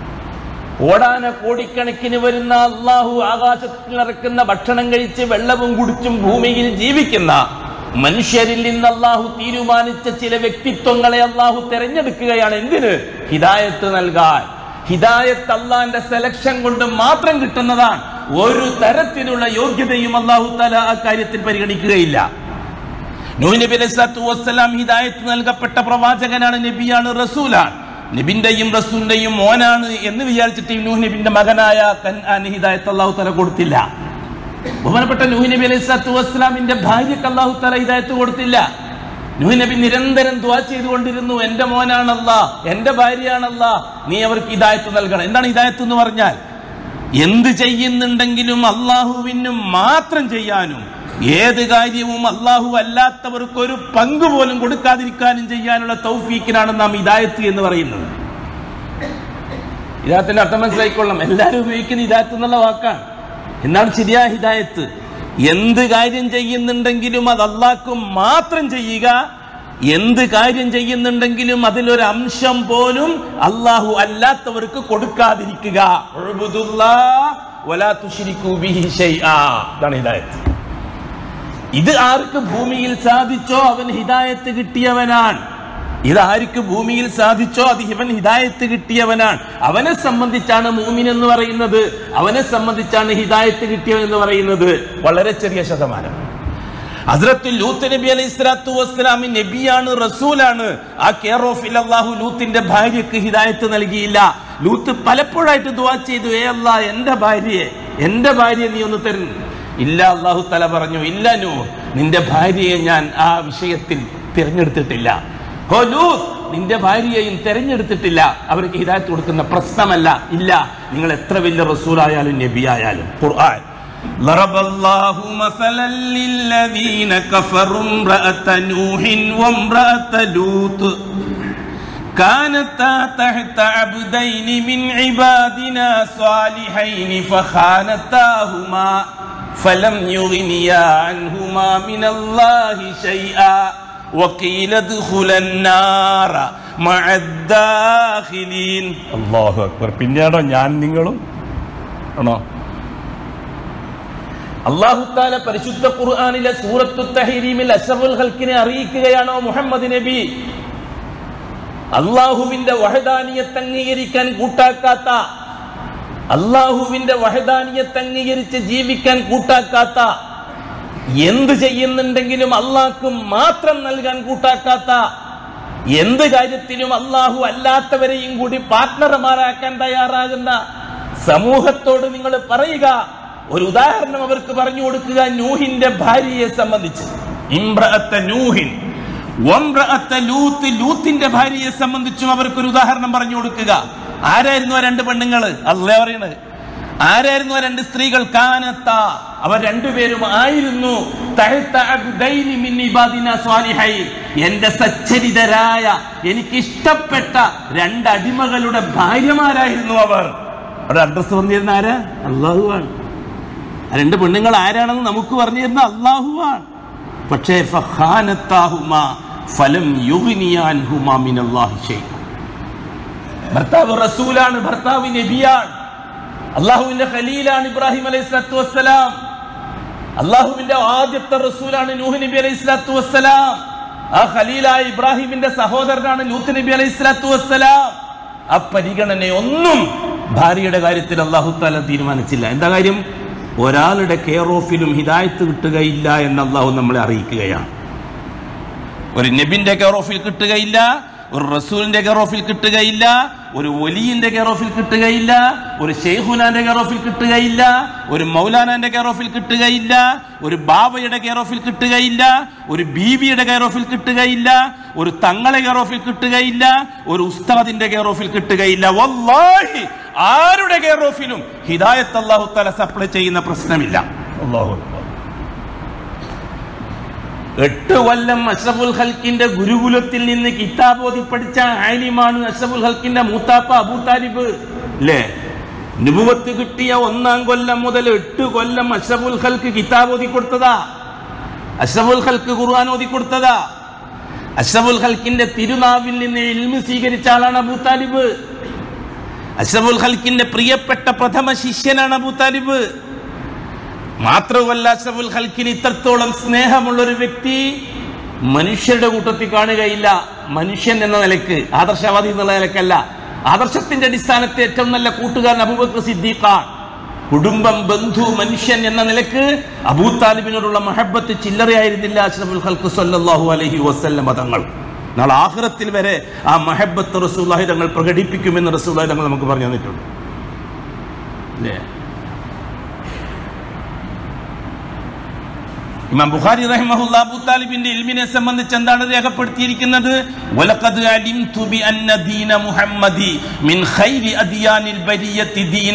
ഓടാന കോടിക്കണക്കിന് വരുന്ന അള്ളാഹു ആകാശത്തിൽ ഇറക്കുന്ന ഭക്ഷണം കഴിച്ച് വെള്ളവും കുടിച്ചും ഭൂമിയിൽ ജീവിക്കുന്ന മനുഷ്യരിൽ നിന്ന് അള്ളാഹു തീരുമാനിച്ച ചില വ്യക്തിത്വങ്ങളെ അള്ളാഹു തെരഞ്ഞെടുക്കുകയാണ് എന്തിന് ഹിദായത്ത് നൽകാൻ ഹിദായത്ത് അള്ളാന്റെ സെലക്ഷൻ കൊണ്ട് മാത്രം കിട്ടുന്നതാണ് ഒരു തരത്തിലുള്ള യോഗ്യതയും അള്ളാഹു തല ആ കാര്യത്തിൽ പരിഗണിക്കുകയില്ല നൂഹ് നബി അലൈഹി സ്വലാത്തു വസ്സലാം ഹിദായത്ത് നൽകപ്പെട്ട പ്രവാചകനാണ് നബിയാണ് റസൂലാണ് നബിന്റെയും റസൂലിന്റെയും മോനാണ് എന്ന് വിചാരിച്ചിട്ട് ഈ നൂഹ് നബിന്റെ മകനായ കൻആൻ ഹിദായത്ത് അള്ളാഹു തല കൊടുത്തില്ല ബഹുമാനപ്പെട്ട നൂഹ് നബി അലൈഹി സ്വലാത്തു വസ്സലാമിന്റെ ഭാര്യക്ക് അള്ളാഹു തല ഹിദായത്ത് കൊടുത്തില്ല നൂഹ് നബി നിരന്തരം ദ്വാ ചെയ്തുകൊണ്ടിരുന്നു എന്റെ മോനാണല്ല എന്റെ ഭാര്യയാണല്ല നീ അവർക്ക് ഹിദായത്ത് നൽകണം എന്താണ് ഹിദായത്ത് എന്ന് പറഞ്ഞാൽ എന്ത് ചെയ്യുന്നുണ്ടെങ്കിലും അള്ളാഹുവിന് മാത്രം ചെയ്യാനും ഏത് കാര്യവും അള്ളാഹു അല്ലാത്തവർക്ക് ഒരു പങ്ക് പോലും കൊടുക്കാതിരിക്കാനും ചെയ്യാനുള്ള തൗഫീക്കിനാണ് നാം ഇദായത്ത് എന്ന് പറയുന്നത് ഇദായത്തിന്റെ അർത്ഥം മനസ്സിലായിക്കൊള്ളാം എല്ലാവരും ഉപയോഗിക്കുന്ന ഇദായത്ത് എന്നുള്ള വാക്കാണ് എന്താണ് ശരിയായ ഹിദായത്ത് എന്ത് കാര്യം ചെയ്യുന്നുണ്ടെങ്കിലും അത് അള്ളാഹ്ക്ക് മാത്രം ചെയ്യുക എന്ത് കാര്യം ചെയ്യുന്നുണ്ടെങ്കിലും അതിലൊരു അംശം പോലും അള്ളാഹു അല്ലാത്തവർക്ക് കൊടുക്കാതിരിക്കുക ഉഅ്ബുദുല്ലാഹ് വലാ തുശ്രികൂ ബിഹി ശൈആ. ഇതാണ് ഹിദായത്ത് ഇത് ആർക്ക് ഭൂമിയിൽ സാധിച്ചോ അവൻ ഹിദായത്ത് കിട്ടിയവനാണ് ഇത് ആർക്ക് ഭൂമിയിൽ സാധിച്ചോ അത് ഇവൻ ഹിദായത്ത് കിട്ടിയവനാണ് അവനെ സംബന്ധിച്ചാണ് മൂമിൻ എന്ന് പറയുന്നത് അവനെ സംബന്ധിച്ചാണ് ഹിദായത്ത് കിട്ടിയവൻ എന്ന് പറയുന്നത് വളരെ ചെറിയ ശതമാനം ഹസ്രത്തുൽ ലൂത്ത് നബി അലൈഹി സ്വലാത്തു വസ്സലാമി നബിയാണ് റസൂലാണ് ആ കെയർ ഓഫ് അള്ളാഹു ലൂത്തിന്റെ ഭാര്യക്ക് ഹിദായത്ത് നൽകിയില്ല ലൂത്ത് പലപ്പോഴായിട്ട് ദുവാ ചെയ്തു ഏ അല്ലാ എന്റെ ഭാര്യയെ എന്റെ ഭാര്യയെ നീ ഒന്ന് തരുന്നു ഇല്ല അള്ളാഹു തല പറഞ്ഞു ഇല്ല നൂ നിന്റെ ഭാര്യയെ ഞാൻ ആ വിഷയത്തിൽ തിരഞ്ഞെടുത്തിട്ടില്ല ഹോ ലൂത്ത് നിന്റെ ഭാര്യയെയും തെരഞ്ഞെടുത്തിട്ടില്ല അവർക്ക് ഹിദായത്ത് കൊടുക്കുന്ന പ്രശ്നമല്ല ഇല്ല നിങ്ങൾ എത്ര വലിയ റസൂലായാലും നബിയായാലും ഖുർആൻ ضرب الله مثلا للذين كفروا امرأة نوح وامرأة لوط كانتا تحت عبدين من عبادنا صالحين فخانتاهما فلم يغنيا عنهما من الله شيئا وقيل ادخلا النار مع الداخلين الله أكبر പിന്നെയാണോ ഞാൻ നിങ്ങളും ആണോ അള്ളാഹു താല പരിശുദ്ധ ഖുർആനിലെ സൂറത്തു തഹരീമിൽ അഷറുൽ ഹൽക്കിനെ അറിയിക്കുകയാണോ മുഹമ്മദ് നബി അള്ളാഹുവിന്റെ വഹദാനിയത്ത് അംഗീകരിക്കാൻ കൂട്ടാക്കാത്ത അള്ളാഹുവിന്റെ വഹദാനിയത്ത് അംഗീകരിച്ച് ജീവിക്കാൻ കൂട്ടാക്കാത്ത എന്ത് ചെയ്യുന്നുണ്ടെങ്കിലും അള്ളാഹ്ക്ക് മാത്രം നൽകാൻ കൂട്ടാക്കാത്ത എന്ത് കാര്യത്തിനും അള്ളാഹു അല്ലാത്തവരെയും കൂടി പാർട്ട്ണർമാരാക്കാൻ തയ്യാറാകുന്ന സമൂഹത്തോട് നിങ്ങൾ പറയുക ഒരു ഉദാഹരണം അവർക്ക് പറഞ്ഞു കൊടുക്കുക നൂഹിന്റെ ഭാര്യയെ സംബന്ധിച്ച് ഇമ്രഅത്ത നൂഹിൻ വംറഅത്ത ലൂത്ത് ലൂത്തിന്റെ ഭാര്യയെ സംബന്ധിച്ചും അവർക്കൊരു ഉദാഹരണം പറഞ്ഞു കൊടുക്കുക ആരായിരുന്നു ആ രണ്ട് പെണ്ണുങ്ങള് അല്ലേ പറയണത് ആരായിരുന്നു ആ രണ്ട് സ്ത്രീകൾ കാനത്ത അവർ രണ്ടുപേരും ആയിരുന്നു തഹത്ത അബ്ദൈനി മിൻ ഇബാദിന സ്വാലിഹൈൻ. എന്റെ സച്ചരിതരായ എനിക്ക് ഇഷ്ടപ്പെട്ട രണ്ട് അടിമകളുടെ ഭാര്യമാരായിരുന്നു അവർ അവിടെ അഡ്രസ് പറഞ്ഞിരുന്ന ആരാ അള്ളാഹുവാണ് ആ രണ്ട് പെണ്ണുങ്ങൾ ആരാണെന്ന് നമുക്ക് പറഞ്ഞു തരുന്ന അള്ളാഹുവാണ് പക്ഷേ ഫഖാനത്താഹുമാ ഫലം യുഗ്നിയാൻഹുമാ മിനല്ലാഹി ശൈഅ. ഭർത്താവ് റസൂലാണ് ഭർത്താവ് നബിയാണ് അള്ളാഹുവിന്റെ ഖലീലാണ് ഇബ്രാഹിം അലൈഹി സ്വലാത്തു വസ്സലാം അള്ളാഹുവിന്റെ ആദ്യത്തെ റസൂലാണ് നൂഹ് നബി അലൈഹി സ്വലാത്തു വസ്സലാം ആ ഖലീലായ ഇബ്രാഹിമിന്റെ സഹോദരനാണ് ലൂത്ത് നബി അലൈഹി സ്വലാത്തു വസ്സലാം ആ പരിഗണനയൊന്നും ഭാര്യയുടെ കാര്യത്തിൽ അള്ളാഹു താല തീരുമാനിച്ചില്ല എന്താ കാര്യം ഒരാളുടെ കെയർ ഓഫിലും ഹിദായത്ത് കിട്ടുകയില്ല എന്ന് അള്ളാഹു നമ്മളെ അറിയിക്കുകയാണ് ഒരു നബിന്റെ കെയർ ഓഫിൽ കിട്ടുകയില്ല ഒരു റസൂലിന്റെ കെയർ ഓഫിൽ കിട്ടുകയില്ല ഒരു ഒലിയിന്റെ കെയർ ഓഫിൽ കിട്ടുകയില്ല ഒരു ഷെയ്ഖുനാന്റെ കെയർ ഓഫിൽ കിട്ടുകയില്ല ഒരു മൗലാനാന്റെ കെയർ ഓഫിൽ കിട്ടുകയില്ല ഒരു ബാബയുടെ കെയർ ഓഫിൽ കിട്ടുകയില്ല ഒരു ബീവിയുടെ കെയർ ഓഫിൽ കിട്ടുകയില്ല ഒരു തങ്ങളെ കെയർ ഓഫിൽ കിട്ടുകയില്ല ഒരു ഉസ്താദിന്റെ കെയർ ഓഫിൽ കിട്ടുകയില്ല വല്ലാഹി ആരുടെ കെയർ ഓഫിലും ഹിദായത്ത് അള്ളാഹു തല സപ്ലൈ ചെയ്യുന്ന പ്രശ്നമില്ല അള്ളാഹു അക്ബർ. എട്ട് കൊല്ലം അഷ്റഫുൽ ഹൽക്കിന്റെ ഗുരുകുലത്തിൽ നിന്ന് കിതാബ് ഓതി പഠിച്ച ആലിമാണ് അഷ്റഫുൽ ഹൽക്കിന്റെ മൂത്താപ്പ അബൂ താലിബ് അല്ലേ നുബുവത്ത് കിട്ടിയ ഒന്നാം കൊല്ലം മുതൽ എട്ട് കൊല്ലം അഷ്റഫുൽ ഹൽക്ക് കിതാബ് ഓതി കൊടുത്തതാ അഷ്റഫുൽ ഹൽക്ക് ഖുർആൻ ഓതി കൊടുത്തതാ അഷ്റഫുൽ ഹൽക്കിന്റെ തിരുനാവിൽ നിന്ന് ഇൽമു സ്വീകരിച്ച ആളാണ് അബൂ താലിബ് അഷ്റഫുൽ ഹൽക്കിന്റെ പ്രിയപ്പെട്ട പ്രഥമ ശിഷ്യനാണ് അബൂ താലിബ് മാത്രമല്ല അഷ്റഫുൽ ഹൽക്കിന് ഇത്രത്തോളം സ്നേഹമുള്ള ഒരു വ്യക്തി മനുഷ്യരുടെ കൂട്ടത്തിൽ കാണുകയില്ല മനുഷ്യൻ എന്ന നിലക്ക് ആദർശവാദി എന്നുള്ള നിലക്കല്ല ആദർശത്തിന്റെ അടിസ്ഥാനത്തിൽ ഏറ്റവും നല്ല കൂട്ടുകാരൻ അബൂബക്കർ സിദ്ദീഖാണ് കുടുംബം ബന്ധു മനുഷ്യൻ എന്ന നിലക്ക് അബൂ താലിബിനോടുള്ള മഹബത്ത് ചില്ലറയായിരുന്നില്ല അഷ്റഫുൽ ഹൽക്ക് സല്ലല്ലാഹു അലൈഹി വസല്ലം തങ്ങൾ നാളെ ആഖിറത്തിൽ വരെ ആ മഹബത്ത് റസൂല്ലാഹി തങ്ങൾ പ്രകടിപ്പിക്കുമെന്ന് റസൂല്ലാഹി തങ്ങൾ നമുക്ക് പറഞ്ഞു തന്നിട്ടുണ്ട് അല്ലേ ഇമാം ബുഖാരി റഹിമഹുല്ല അബൂ താലിബിന്റെ ഇൽമിനെ സംബന്ധിച്ച് എന്താണ് രേഖപ്പെടുത്തിയിരിക്കുന്നത് വലഖദ് അലിംതു ബി അന്ന ദീന മുഹമ്മദി മിൻ ഖൈരി അദിയാനിൽ ബരിയത്തി ദീന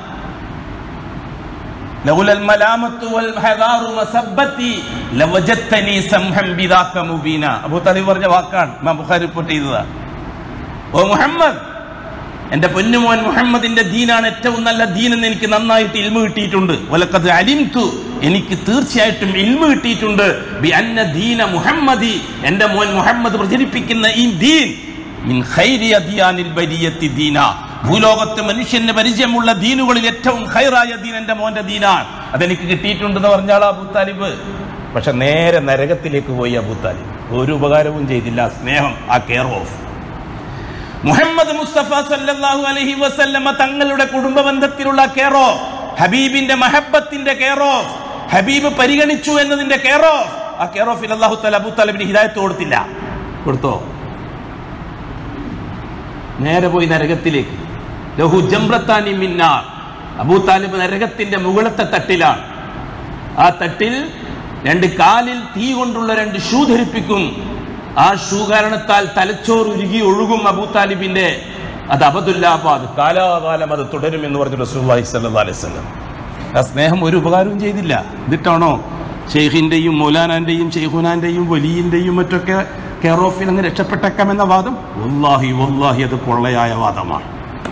لولا الملامة والحذار مسبتي لوجدتني سمحا بذاك مبينا അബൂ താലിബ് പറഞ്ഞ വാക്കാണ് ഇമാം ബുഖാരി റിപ്പോർട്ട് ചെയ്തതാ ഓ മുഹമ്മദ് എന്റെ പൊന്നുമോൻ മുഹമ്മദിന്റെ ദീനാണ് ഏറ്റവും നല്ല ദീൻ എന്ന് എനിക്ക് നന്നായിട്ട് ഇൽമ കിട്ടിയിട്ടുണ്ട് വലക്കത് അലിംതു എനിക്ക് തീർച്ചയായിട്ടും ഇൽമ കിട്ടിയിട്ടുണ്ട് ബി അന്ന ദീന മുഹമ്മദി എന്റെ മോൻ മുഹമ്മദ് പ്രചരിപ്പിക്കുന്ന ഈ ദീൻ മിൻ ഖൈരി അദിയാനിൽ ബരിയത്തി ദീന ഭൂലോകത്ത് മനുഷ്യന് പരിചയമുള്ള ദീനുകളിൽ ഏറ്റവും ഖൈറായ ദീൻ എന്റെ മോന്റെ ദീനാണ് അതെനിക്ക് കിട്ടിയിട്ടുണ്ടെന്ന് പറഞ്ഞാൾ അബൂ താലിബ് പക്ഷെ നേരെ നരകത്തിലേക്ക് പോയി അബൂ താലിബ് ഒരു ഉപകാരവും ചെയ്തില്ല ആ സ്നേഹം ആ കെയർ ഓഫ് മുഹമ്മദ് മുസ്തഫ സല്ലല്ലാഹു അലൈഹി വസല്ലമ തങ്ങളുടെ കുടുംബ ബന്ധത്തിലുള്ള കെയറോ ഹബീബിന്റെ മഹബത്തിന്റെ കെയറോ ഹബീബ് പരിഗണിച്ചു എന്നതിന്റെ കെയറോ ആ കെയർ ഓഫിൽ അള്ളാഹു തല അബൂ തലബിന് ഹിദായത്ത് കൊടുത്തില്ല കൊടുത്തോ നേരെ പോയി നരകത്തിലേക്ക് ലഹു ജംറത്താനി മിന്നാർ അബൂ താലിബ് നരകത്തിന്റെ മുകളത്തെ തട്ടിലാണ് ആ തട്ടിൽ രണ്ട് കാലിൽ തീ കൊണ്ടുള്ള രണ്ട് ഷൂ ധരിപ്പിക്കും ആ ഷൂ കാരണത്താൽ തലച്ചോർ ഉരുകി ഒഴുകും അബൂ താലിബിന്റെ അത് അബദുല്ലാബാദ് കാലാകാലം അത് തുടരും എന്ന് പറഞ്ഞു റസൂല്ലാഹി സല്ലല്ലാഹു അലൈഹി വസല്ലം ആ സ്നേഹം ഒരു ഉപകാരവും ചെയ്തില്ല എന്നിട്ടാണോ ഷെയ്ഖിന്റെയും മൗലാനാന്റെയും ഷെയ്ഖുനാന്റെയും വലിയിന്റെയും മറ്റൊക്കെ കെയർ ഓഫിൽ നിന്ന് രക്ഷപ്പെട്ടേക്കാം എന്ന വാദം വല്ലാഹി വല്ലാഹി അത് പൊള്ളയായ വാദമാണ്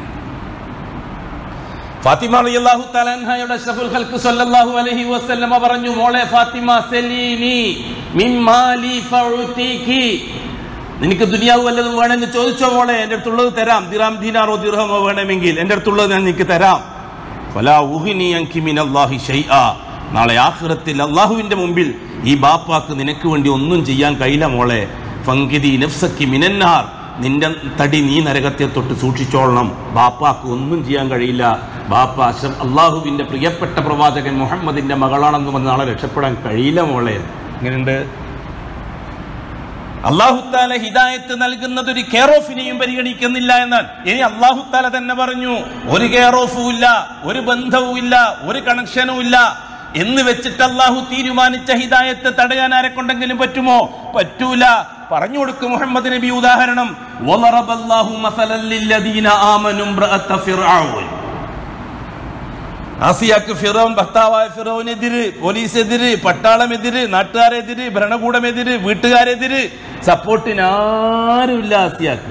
ഫാത്തിമ റളിയല്ലാഹു തആല അൻഹയുടെ അഷ്റഫുൽ ഖൽഖ് സല്ലല്ലാഹു അലൈഹി വസല്ലമ പറഞ്ഞു മോളെ ഫാത്തിമ സലീനി മിമ്മാലി ഫഉതീകി നിനക്ക് ദുനിയാവ് വല്ലതും വേണമെന്ന് ചോദിച്ചോ മോളെ എൻ്റെ അടുത്തുള്ളത് തരാം ദിറാം ദീനാറോ ദിർഹമോ വേണമെങ്കിൽ എൻ്റെ അടുത്തുള്ളത് ഞാൻ നിനക്ക് തരാം ഫലാ ഉഗ്നി അൻകി മിനല്ലാഹി ഷൈആ നാളെ ആഖിറത്തിൽ അള്ളാഹുവിന്റെ മുമ്പിൽ ഈ ബാപ്പാക്ക് നിനക്ക് വേണ്ടി ഒന്നും ചെയ്യാൻ കഴിയില്ല മോളെ ഫങ്കിതി നഫ്സക്കി മിനന്നാർ നിന്റെ തടി നീ നരകത്തെ തൊട്ട് സൂക്ഷിച്ചോളണം ബാപ്പാക്ക് ഒന്നും ചെയ്യാൻ കഴിയില്ല ബാപ്പ അഷ്റഫ് അള്ളാഹുവിന്റെ പ്രിയപ്പെട്ട പ്രവാചകൻ മുഹമ്മദിന്റെ മകളാണെന്ന് പറഞ്ഞ് നാളെ രക്ഷപ്പെടാൻ കഴിയില്ല മോളെ ഇങ്ങനെയുണ്ട് അള്ളാഹുത്താല ഹിദായത്ത് നൽകുന്നത് ഒരു കെയർ ഓഫിനെയും പരിഗണിക്കുന്നില്ല എന്നാൽ ഇനി അള്ളാഹുത്താല തന്നെ പറഞ്ഞു ഒരു കെയർ ഓഫും ഇല്ല ഒരു ബന്ധവും ഇല്ല ഒരു കണക്ഷനും ഇല്ല എന്ന് വെച്ചിട്ട് അള്ളാഹു തീരുമാനിച്ച ഹിദായത്ത് തടയാൻ ആരെ കൊണ്ടെങ്കിലും പറ്റുമോ പറ്റൂല പറഞ്ഞു കൊടുക്കും മുഹമ്മദ് നബി ഉദാഹരണം വളറബല്ലാഹു മസലൻ ലില്ലദീന ആമനു ഇംറഅത്ത ഫിർഔൻ ആസിയാക്ക് ഫിറോൻ ഭർത്താവായ ഫിറോനെതിര് പോലീസ് എതിര് പട്ടാളം എതിര് നാട്ടുകാരെതിര് ഭരണകൂടമെതിര് വീട്ടുകാരെതിര് സപ്പോർട്ടിന് ആരുമില്ല ആസിയാക്ക്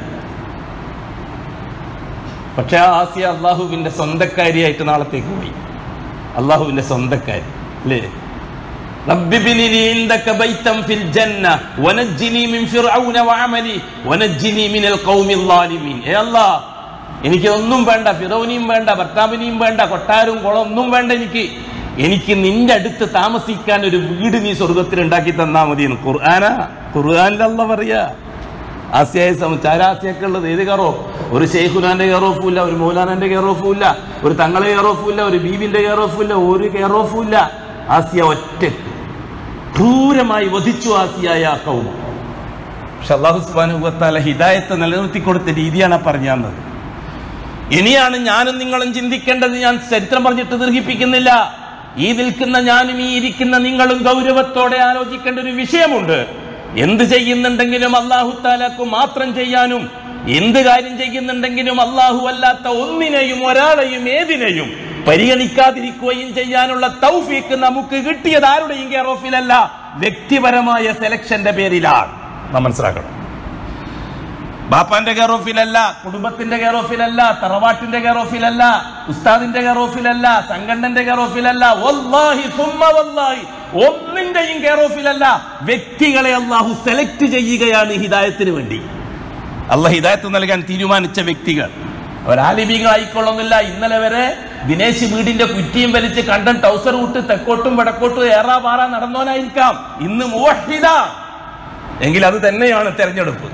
പക്ഷെ ആ ആസിയ അള്ളാഹുവിന്റെ സ്വന്തക്കാരിയായിട്ട് നാളത്തേക്ക് പോയി അള്ളാഹുവിന്റെ സ്വന്തക്കാരി അല്ലേ رب ابن لي عندك بيتا في الجنة ونجني من فرعون وعملي ونجني من القوم الظالمين يا الله എനിക്ക് ഒന്നും വേണ്ട ഫിറോനിയും വേണ്ട ഭർത്താവിനെയും വേണ്ട കൊട്ടാരവും കുളം ഒന്നും വേണ്ട എനിക്ക് എനിക്ക് നിന്റെ അടുത്ത് താമസിക്കാൻ ഒരു വീട് നീ സ്വർഗത്തിൽ ഉണ്ടാക്കി തന്നാ മതി ഖുർആാന ഖുർആാനിലല്ല പറയാ ആസിയായെ സംബന്ധിച്ച് ആരാസിയൊക്കെ ഉള്ളത് ഏത് കറോ ഒരു ഷെയ്ഖുനാന്റെ കെയർ ഓഫും ഇല്ല ഒരു മൗലാനാന്റെ കെയർ ഓഫും ഇല്ല ഒരു തങ്ങളെ കെയർ ഓഫും ഇല്ല ഒരു ബീബിന്റെ കെയർ ഓഫും ഇല്ല ഒരു കെയർ ഓഫും ഇല്ല ആസിയ ഒറ്റക്ക് ക്രൂരമായി വധിച്ചു ആസിയായ ആ കൗമ പക്ഷെ അള്ളാഹു സുബാനുഭവത്താല ഹിദായത്തെ നിലനിർത്തി കൊടുത്ത രീതിയാണ് ആ പറഞ്ഞു തന്നത് ഇനിയാണ് ഞാനും നിങ്ങളും ചിന്തിക്കേണ്ടത് ഞാൻ ചരിത്രം പറഞ്ഞിട്ട് ദീർഘിപ്പിക്കുന്നില്ല ഈ നിൽക്കുന്ന ഞാനും ഈ ഇരിക്കുന്ന നിങ്ങളും ഗൗരവത്തോടെ ആലോചിക്കേണ്ട ഒരു വിഷയമുണ്ട് എന്ത് ചെയ്യുന്നുണ്ടെങ്കിലും അള്ളാഹു താലാക്ക് മാത്രം ചെയ്യാനും എന്ത് കാര്യം ചെയ്യുന്നുണ്ടെങ്കിലും അള്ളാഹു അല്ലാത്ത ഒന്നിനെയും ഒരാളെയും ഏതിനെയും പരിഗണിക്കാതിരിക്കുകയും ചെയ്യാനുള്ള തൗഫീക്ക് നമുക്ക് കിട്ടിയത് ആരുടെയും കെയർ ഓഫിലല്ല വ്യക്തിപരമായ സെലക്ഷന്റെ പേരിലാണ് നാം മനസ്സിലാക്കണം ബാപ്പാന്റെ കെയർ ഓഫിലല്ല കുടുംബത്തിന്റെ കെയർ ഓഫിലല്ല തറവാട്ടിന്റെ കെയർ ഓഫിലല്ല ഉസ്താദിന്റെ കെയർ ഓഫിലല്ല സംഘടനന്റെ കെയർ ഓഫിലല്ല വല്ലാഹി സുമ്മ വല്ലാഹി ഒന്നിന്റെയും കെയർ ഓഫിലല്ല വ്യക്തികളെ അള്ളാഹു സെലക്ട് ചെയ്യുകയാണ് ഹിദായത്തിന് വേണ്ടി അള്ളാഹ് ഹിദായത്ത് നൽകാൻ തീരുമാനിച്ച വ്യക്തികൾ അവരാലിബികളായിക്കൊള്ളുന്നില്ല ഇന്നലെ വരെ ദിനേശ് വീടിന്റെ കുറ്റിയും വലിച്ച് കണ്ടൻ ടൗസർ വിട്ട് തെക്കോട്ടും വടക്കോട്ടും ഏറാ പാറ നടന്നവനായിരിക്കാം ഇന്ന് മുവഹിദ എങ്കിൽ അത് തന്നെയാണ് തെരഞ്ഞെടുപ്പ്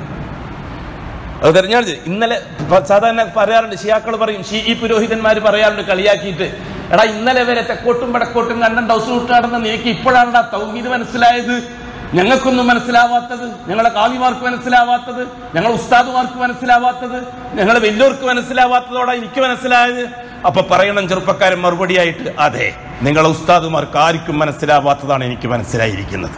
അത് തെരഞ്ഞെടുത്ത് ഇന്നലെ പ- സാധാരണ പറയാറുണ്ട് ഷിയാക്കൾ പറയും ഷീ ഈ പുരോഹിതന്മാർ പറയാറുണ്ട് കളിയാക്കിയിട്ട് എടാ ഇന്നലെ വരെ തെക്കോട്ടും വടക്കോട്ടും കണ്ടൻ ടൗസർ വിട്ട് നടന്ന നിനക്ക് ഇപ്പോഴാണ് തൗഹീദ് മനസ്സിലായത് ഞങ്ങൾക്കൊന്നും മനസ്സിലാവാത്തത് ഞങ്ങളെ കാവിമാർക്ക് മനസ്സിലാവാത്തത് ഞങ്ങളെ ഉസ്താദുമാർക്ക് മനസ്സിലാവാത്തത് ഞങ്ങളെ വലിയവർക്ക് മനസ്സിലാവാത്തതോടെ എനിക്ക് മനസ്സിലായത് അപ്പൊ പറയണം ചെറുപ്പക്കാരൻ മറുപടിയായിട്ട് അതെ നിങ്ങളെ ഉസ്താദുമാർക്ക് ആർക്കും മനസ്സിലാവാത്തതാണ് എനിക്ക് മനസ്സിലായിരിക്കുന്നത്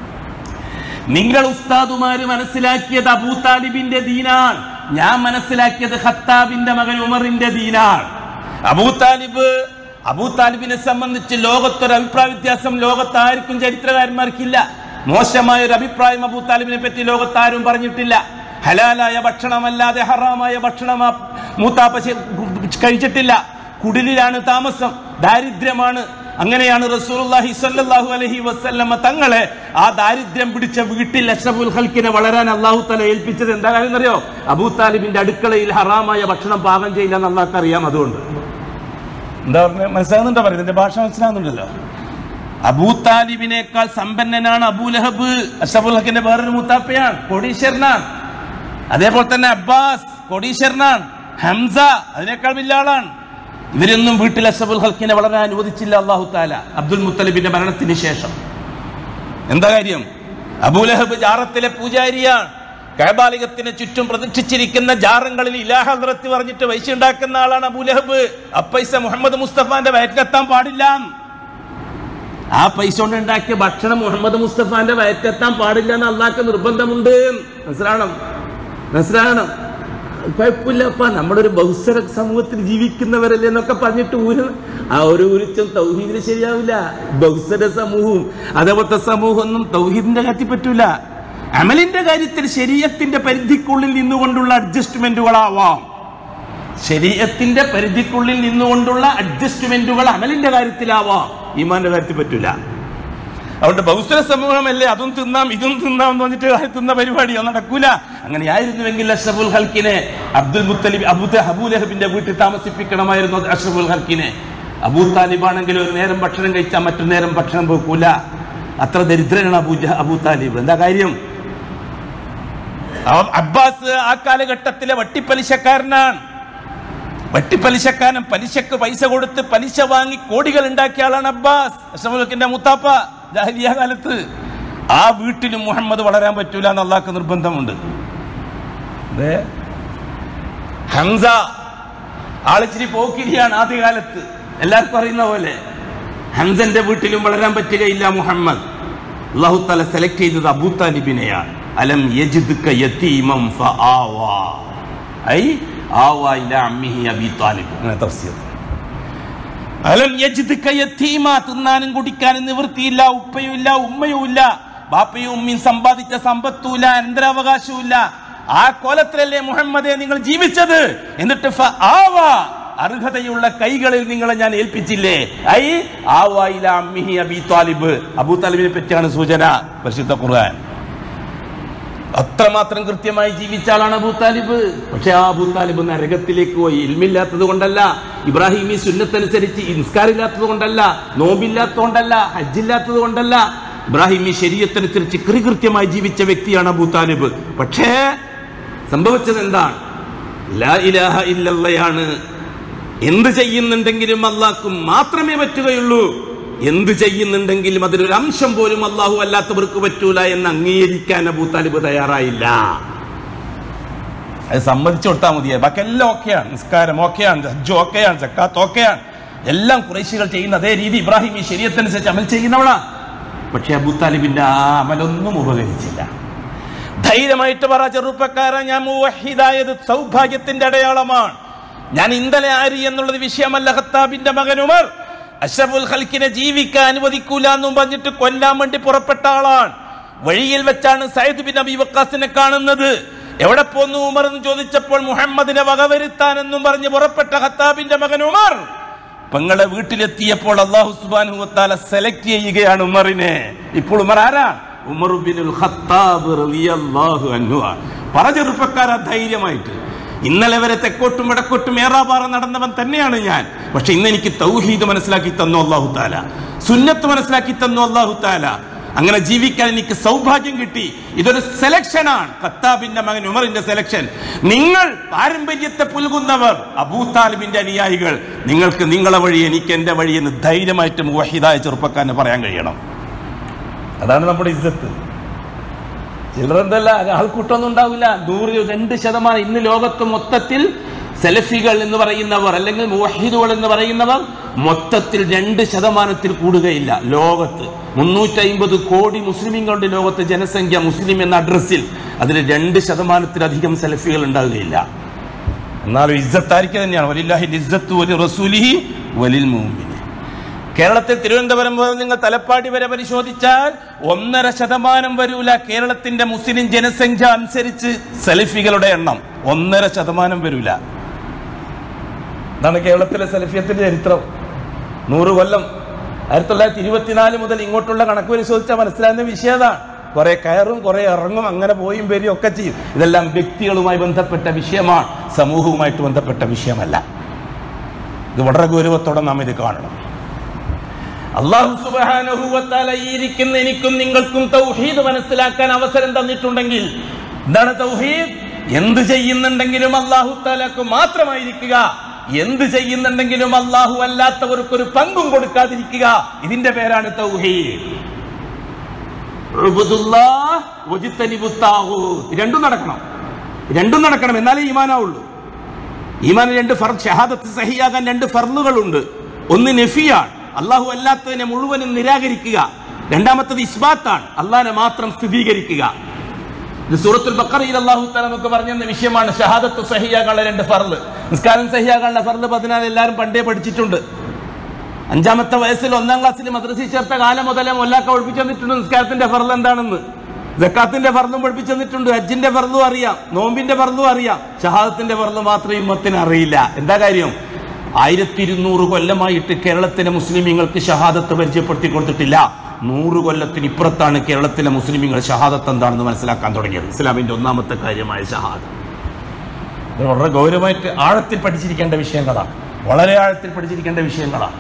നിങ്ങൾ ഉസ്താദുമാര് മനസ്സിലാക്കിയത് അബൂ താലിബിന്റെ ദീനാണ് ഞാൻ മനസ്സിലാക്കിയത് ഖത്താബിന്റെ മകൻ ഉമറിന്റെ ദീനാണ് അബൂ താലിബ് അബൂ താലിബിനെ സംബന്ധിച്ച് ലോകത്തൊരു അഭിപ്രായ വ്യത്യാസം ലോകത്ത് ആർക്കും ചരിത്രകാരന്മാർക്കില്ല മോശമായ ഒരു അഭിപ്രായം അബൂ താലിബിനെ പറ്റി ലോകത്ത് ആരും പറഞ്ഞിട്ടില്ല ഹലാലായ ഭക്ഷണമല്ലാതെ ഹറാമായ ഭക്ഷണം ആ മൂത്താപ്പ ശ- കഴിച്ചിട്ടില്ല കുടിലിലാണ് താമസം ദാരിദ്ര്യമാണ് അങ്ങനെയാണ് റസൂലുള്ളാഹി സ്വല്ലല്ലാഹു അലൈഹി വസല്ലമ തങ്ങളെ ആ ദാരിദ്ര്യം പിടിച്ച വീട്ടിൽ അഷ്റഫുൽ ഖൽക്കിനെ വളരാൻ അള്ളാഹു തല ഏൽപ്പിച്ചത് എന്താ കാര്യം അറിയോ അബൂ താലിബിന്റെ അടുക്കളയിൽ ഹറാമായ ഭക്ഷണം പാകം ചെയ്യില്ല എന്ന് അള്ളാഹ്ക്ക് അറിയാം അതുകൊണ്ട് എന്താ പറഞ്ഞ മനസ്സിലാകുന്നുണ്ടോ പറയുന്നത് ഇതിന്റെ ഭാഷ മനസ്സിലാകുന്നുണ്ടല്ലോ അബൂ താലിബിനേക്കാൾ സമ്പന്നനാണ് അബൂ ലഹബ് അഷ്റഫുൽ ഹക്കിന്റെ വേറൊരു മുത്താപ്പയാണ് കോടീശ്വരനാണ് അതേപോലെ തന്നെ അബ്ബാസ് കോടീശ്വരനാണ് ഹംസ അതിനേക്കാൾ വലിയ ആളാണ് ഇവരൊന്നും വീട്ടിൽ അസബുൽ ഹൽക്കിനെ വളരാൻ അനുവദിച്ചില്ല അള്ളാഹു താല അബ്ദുൽ മുത്തലിബിന്റെ മരണത്തിന് ശേഷം എന്താ കാര്യം അബൂലഹബ് ജാറത്തിലെ പൂജാരിയാണ് കൈബാലികത്തിന് ചുറ്റും പ്രതീക്ഷിച്ചിരിക്കുന്ന ജാറങ്ങളിൽ ഇലാഹദ്രത്ത് പറഞ്ഞിട്ട് പൈസ ഉണ്ടാക്കുന്ന ആളാണ് അബൂലഹബ് ആ പൈസ മുഹമ്മദ് മുസ്തഫാന്റെ വയറ്റിലെത്താൻ പാടില്ല ആ പൈസ കൊണ്ട് ഉണ്ടാക്കിയ ഭക്ഷണം മുഹമ്മദ് മുസ്തഫാന്റെ വയറ്റെത്താൻ പാടില്ല എന്ന് അള്ളാഹ്ക്ക് നിർബന്ധമുണ്ട് മനസ്സിലാവണം മനസ്സിലാവണം കുഴപ്പമില്ലപ്പ നമ്മുടെ ഒരു ബഹുസ്വര സമൂഹത്തിൽ ജീവിക്കുന്നവരല്ലേ എന്നൊക്കെ പറഞ്ഞിട്ട് ഊര് ആ ഒരു ഊരിച്ചും തൗഹീദിന് ശരിയാവില്ല ബഹുസ്വര സമൂഹവും അതേപോലത്തെ സമൂഹം ഒന്നും തൗഹീദിന്റെ കാര്യത്തിൽ പറ്റൂല അമലിന്റെ കാര്യത്തിൽ ശരീരത്തിന്റെ പരിധിക്കുള്ളിൽ നിന്നുകൊണ്ടുള്ള അഡ്ജസ്റ്റ്മെന്റുകളാവാം ശരീരത്തിന്റെ പരിധിക്കുള്ളിൽ നിന്നുകൊണ്ടുള്ള അഡ്ജസ്റ്റ്മെന്റുകൾ അമലിന്റെ കാര്യത്തിലാവാം ഈമാന്റെ കാര്യത്തിൽ പറ്റൂല അതുകൊണ്ട് ബൗദ്ധ സമൂഹമല്ലേ അതും തിന്നാം ഇതും തിന്നാം എന്ന് പറഞ്ഞിട്ട് ആ തിന്ന പരിപാടിയോ നടക്കൂല അങ്ങനെയായിരുന്നുവെങ്കിൽ അഷ്റഫുൽ ഹൽക്കിനെ അബ്ദുൽ മുത്തലിബ് അബു അബൂലഹബിന്റെ വീട്ടിൽ താമസിപ്പിക്കണമായിരുന്നു അഷ്റഫുൽ ഹൽക്കിനെ അബൂ താലിബാണെങ്കിൽ ഒരു നേരം ഭക്ഷണം കഴിച്ചാൽ മറ്റൊരു നേരം ഭക്ഷണം പോക്കൂല അത്ര ദരിദ്രനാണ് അബൂ ജഹ- അബൂ താലിബ് എന്താ കാര്യം അവ- അബ്ബാസ് ആ കാലഘട്ടത്തിലെ വട്ടിപ്പലിശക്കാരനാണ് വട്ടിപ്പലിശക്കാരൻ പലിശക്ക് പൈസ കൊടുത്ത് പലിശ വാങ്ങി കോടികൾ ഉണ്ടാക്കിയ ആളാണ് അബ്ബാസ് അഷ്റഫുൽക്കിന്റെ മുത്താപ്പ ജാഹിലിയ കാലത്ത് ആ വീട്ടിലും മുഹമ്മദ് വളരാൻ പറ്റൂല എന്ന് അള്ളാഹ്ക്ക് നിർബന്ധമുണ്ട് ദേ, ഹംസ ആളിച്ചിരി പോക്കിരിയാണ് ആദ്യകാലത്ത് എല്ലാവർക്കും അറിയുന്ന പോലെ ഹംസന്റെ വീട്ടിലും വളരാൻ പറ്റുകയില്ല മുഹമ്മദ് അള്ളാഹു താല സെലക്ട് ചെയ്തത് അബൂ താലിബിനെയാണ് അലം യജിദ്ക യതീമം ഫആവാ ഐ ആവാ ഇലാ അമ്മിഹി അബീ താലിബ് അങ്ങനെ തഫ്സീർ അലം യജിദ്ക യതീമ തിന്നാനും കുടിക്കാനും നിവൃത്തിയില്ല ഉപ്പയും ഇല്ല ഉമ്മയും ഇല്ല ബാപ്പയും ഉമ്മയും സമ്പാദിച്ച സമ്പത്തുമില്ല അനന്തരാവകാശവും ഇല്ല ആ കോലത്തിലല്ലേ മുഹമ്മദെ നിങ്ങൾ ജീവിച്ചത് എന്നിട്ട് ഫ ആവാ അർഹതയുള്ള കൈകളിൽ നിങ്ങളെ ഞാൻ ഏൽപ്പിച്ചില്ലേ ഐ ആവായില അമ്മിഹി അബി താലിബ് അബൂ താലിബിനെ പറ്റിയാണ് സൂചന പരിശുദ്ധ ഖുർആൻ അത്രമാത്രം കൃത്യമായി ജീവിച്ച ആളാണ് അബൂ താലിബ് പക്ഷെ ആ അബൂ താലിബ് നരകത്തിലേക്ക് പോയി ഇൽമില്ലാത്തത് കൊണ്ടല്ല ഇബ്രാഹിം ഈ സുന്നത്തനുസരിച്ച് ഇൻസ്കാരില്ലാത്തത് കൊണ്ടല്ല നോമ്പില്ലാത്തത് കൊണ്ടല്ല ഹജ്ജില്ലാത്തത് കൊണ്ടല്ല ഇബ്രാഹിം ഈ ശരീരത്തനുസരിച്ച് കൃത്യമായി ജീവിച്ച വ്യക്തിയാണ് അബൂ താലിബ് പക്ഷേ സംഭവിച്ചത് എന്താണ് ലാ ഇലാഹ ഇല്ലല്ലയാണ് എന്ത് ചെയ്യുന്നുണ്ടെങ്കിലും അള്ളാഹ്ക്കും മാത്രമേ പറ്റുകയുള്ളൂ എന്ത് ചെയ്യുന്നുണ്ടെങ്കിലും അതിലൊരു അംശം പോലും അള്ളാഹു അല്ലാത്തവർക്ക് പറ്റൂല എന്ന് അംഗീകരിക്കാൻ അബൂ താലിബ് തയ്യാറായില്ല അത് സമ്മതിച്ചു കൊടുത്താൽ മതിയെ ബാക്കി എല്ലാം ഓക്കെയാണ് നിസ്കാരം ഓക്കെയാണ് ഹജ്ജ് ഓക്കെയാണ് ജക്കാത്ത് ഓക്കെയാണ് എല്ലാം കുറേശികൾ ചെയ്യുന്ന അതേ രീതി ഇബ്രാഹിം ഈ ശരീരത്തനുസരിച്ച് അമൽ ചെയ്യുന്നവളാ പക്ഷെ അബൂ താലിബിന്റെ ആ അമലൊന്നും ഉപകരിച്ചില്ല ധൈര്യമായിട്ട് പറ ചെറുപ്പക്കാരൻ ഞാൻ മുവഹിദായത് സൗഭാഗ്യത്തിന്റെ അടയാളമാണ് ഞാൻ ഇന്നലെ ആരി എന്നുള്ളത് വിഷയമല്ല ഖത്താബിന്റെ മകൻ ഉമർ അഷറഫുൽ ഖൽക്കിനെ ജീവിക്കാൻ അനുവദിക്കൂല എന്നും പറഞ്ഞിട്ട് കൊല്ലാൻ വേണ്ടി പുറപ്പെട്ട ആളാണ് വഴിയിൽ വെച്ചാണ് സയ്യിദ് ബിൻ അബി വക്കാസിനെ കാണുന്നത് എവിടെ പോന്നു ഉമർ എന്ന് ചോദിച്ചപ്പോൾ മുഹമ്മദിനെ വകവരുത്താൻ എന്നും പറഞ്ഞ് പുറപ്പെട്ട ഖത്താബിന്റെ മകൻ ഉമർ പെങ്ങളെ വീട്ടിലെത്തിയപ്പോൾ അള്ളാഹു സുബാനു വത്താല സെലക്ട് ചെയ്യുകയാണ് ഉമറിനെ ഇപ്പോൾ ഉമർ ആരാ ഉമർ ബിനുൽ ഖത്താബ് റളിയല്ലാഹു അൻഹു ആണ്. പറ ചെറുപ്പക്കാരാ ധൈര്യമായിട്ട് ഇന്നലെ വരെ തെക്കോട്ടും വടക്കോട്ടും ഏറാപാറ നടന്നവൻ തന്നെയാണ് ഞാൻ പക്ഷെ ഇന്ന് എനിക്ക് തൗഹീദ് മനസ്സിലാക്കി തന്നു അള്ളാഹു താല സുന്നത്ത് മനസ്സിലാക്കി തന്നു അള്ളാഹു താല അങ്ങനെ ജീവിക്കാൻ എനിക്ക് സൗഭാഗ്യം കിട്ടി ഇതൊരു സെലക്ഷനാണ് ഖത്താബിന്റെ മകൻ ഉമറിന്റെ സെലക്ഷൻ നിങ്ങൾ പാരമ്പര്യത്തെ പുൽകുന്നവർ അബൂ താലിബിന്റെ അനുയായികൾ നിങ്ങൾക്ക് നിങ്ങളെ വഴി എനിക്ക് എന്റെ വഴി എന്ന് ധൈര്യമായിട്ട് മുവഹിദായ ചെറുപ്പക്കാരന് പറയാൻ കഴിയണം അതാണ് നമ്മുടെ ഇജ്ജത്ത് ചിലരെന്തല്ല ആൾക്കൂട്ടമൊന്നും ഉണ്ടാവില്ല നൂറ് രണ്ട് ശതമാനം ഇന്ന് ലോകത്ത് മൊത്തത്തിൽ സെലഫികൾ എന്ന് പറയുന്നവർ അല്ലെങ്കിൽ മുവഹിദുകൾ എന്ന് പറയുന്നവർ മൊത്തത്തിൽ രണ്ട് ശതമാനത്തിൽ കൂടുകയില്ല ലോകത്ത് മുന്നൂറ്റി അമ്പത് കോടി മുസ്ലിമീങ്ങളുടെ ലോകത്ത് ജനസംഖ്യ മുസ്ലിം എന്ന അഡ്രസ്സിൽ അതിൽ രണ്ട് ശതമാനത്തിലധികം സെലഫികൾ ഉണ്ടാവുകയില്ല എന്നാലും ഇസ്സത്തായിരിക്കുക തന്നെയാണ് വലില്ലാഹി ഇസ്സത്ത് വലി റസൂലിഹി വലിൽ മൂമിന് കേരളത്തിൽ തിരുവനന്തപുരം മുതൽ നിങ്ങൾ തലപ്പാടി വരെ പരിശോധിച്ചാൽ ഒന്നര ശതമാനം വരൂല കേരളത്തിന്റെ മുസ്ലിം ജനസംഖ്യ അനുസരിച്ച് സെൽഫികളുടെ എണ്ണം ഒന്നര ശതമാനം വരൂല ഇതാണ് കേരളത്തിലെ സെൽഫിയത്തിന്റെ ചരിത്രം നൂറ് കൊല്ലം ആയിരത്തി തൊള്ളായിരത്തി ഇരുപത്തിനാല് മുതൽ ഇങ്ങോട്ടുള്ള കണക്ക് പരിശോധിച്ചാൽ മനസ്സിലാകുന്ന വിഷയം അതാണ് കുറെ കയറും കുറെ ഇറങ്ങും അങ്ങനെ പോയും വരും ഒക്കെ ചെയ്യും ഇതെല്ലാം വ്യക്തികളുമായി ബന്ധപ്പെട്ട വിഷയമാണ് സമൂഹവുമായിട്ട് ബന്ധപ്പെട്ട വിഷയമല്ല ഇത് വളരെ ഗൗരവത്തോടെ നാം ഇത് കാണണം അള്ളാഹു സുബ്ഹാനഹു വ തആല ഈ ഇരിക്കുന്ന എനിക്കും നിങ്ങൾക്കും തൗഹീദ് മനസ്സിലാക്കാൻ അവസരം തന്നിട്ടുണ്ടെങ്കിൽ എന്താണ് തൗഹീദ് എന്ത് ചെയ്യുന്നുണ്ടെങ്കിലും അള്ളാഹു താലാക്ക് മാത്രമായിരിക്കുക എന്ത് ചെയ്യുന്നുണ്ടെങ്കിലും അള്ളാഹു അല്ലാത്തവർക്കൊരു പങ്കും കൊടുക്കാതിരിക്കുക ഇതിന്റെ പേരാണ് തൗഹീദ് ഉബ്ദുല്ലാഹ് വജ്തനിബു താഗൂത്ത്. രണ്ടും നടക്കണം രണ്ടും നടക്കണം എന്നാലേ ഈമാനാവുള്ളൂ ഈമാൻ രണ്ട് ഫർ ഷഹാദത്ത് സഹിയാകാൻ രണ്ട് ഫർലുകളുണ്ട് ഒന്ന് നഫിയാണ് അള്ളാഹു അല്ലാത്തതിനെ മുഴുവനും നിരാകരിക്കുക രണ്ടാമത്തത് ഇസ്ബാത്താണ് അള്ളാഹിനെ മാത്രം സ്ഥിരീകരിക്കുക ഇത് സൂറത്തുൽ ബക്കറയിൽ അള്ളാഹു തആല നമുക്ക് പറഞ്ഞെന്ന വിഷയമാണ് ഷഹാദത്ത് സഹിയാകാനുള്ള രണ്ട് ഫർല് നിസ്കാരം സഹിയാകാനുള്ള ഫർല് പതിനാല് എല്ലാവരും പണ്ടേ പഠിച്ചിട്ടുണ്ട് അഞ്ചാമത്തെ വയസ്സിൽ ഒന്നാം ക്ലാസ്സിൽ മദ്രസയിൽ ചേർത്ത കാലം മുതലേ മൊല്ലാക്ക ഒഴിപ്പിച്ചു തന്നിട്ടുണ്ട് നിസ്കാരത്തിന്റെ ഫർൽ എന്താണെന്ന് ജക്കാത്തിന്റെ ഫർദും പഠിപ്പിച്ചു തന്നിട്ടുണ്ട് ഹജ്ജിന്റെ ഫർദും അറിയാം നോമ്പിന്റെ ഫർദും അറിയാം ഷഹാദത്തിന്റെ ഫർദ് മാത്രമേ ഇമ്മത്തിന് അറിയില്ല എന്താ കാര്യം ആയിരത്തി ഇരുന്നൂറ് കൊല്ലമായിട്ട് കേരളത്തിലെ മുസ്ലിമീങ്ങൾക്ക് ഷഹാദത്ത് പരിചയപ്പെടുത്തി കൊടുത്തിട്ടില്ല നൂറ് കൊല്ലത്തിന് ഇപ്പുറത്താണ് കേരളത്തിലെ മുസ്ലിമീങ്ങൾ ഷഹാദത്ത് എന്താണെന്ന് മനസ്സിലാക്കാൻ തുടങ്ങിയത് ഇസ്ലാമിന്റെ ഒന്നാമത്തെ കാര്യമായ ഷഹാദത്ത് ഇത് വളരെ ഗൗരവമായിട്ട് ആഴത്തിൽ പഠിച്ചിരിക്കേണ്ട വിഷയങ്ങളാണ് വളരെ ആഴത്തിൽ പഠിച്ചിരിക്കേണ്ട വിഷയങ്ങളാണ്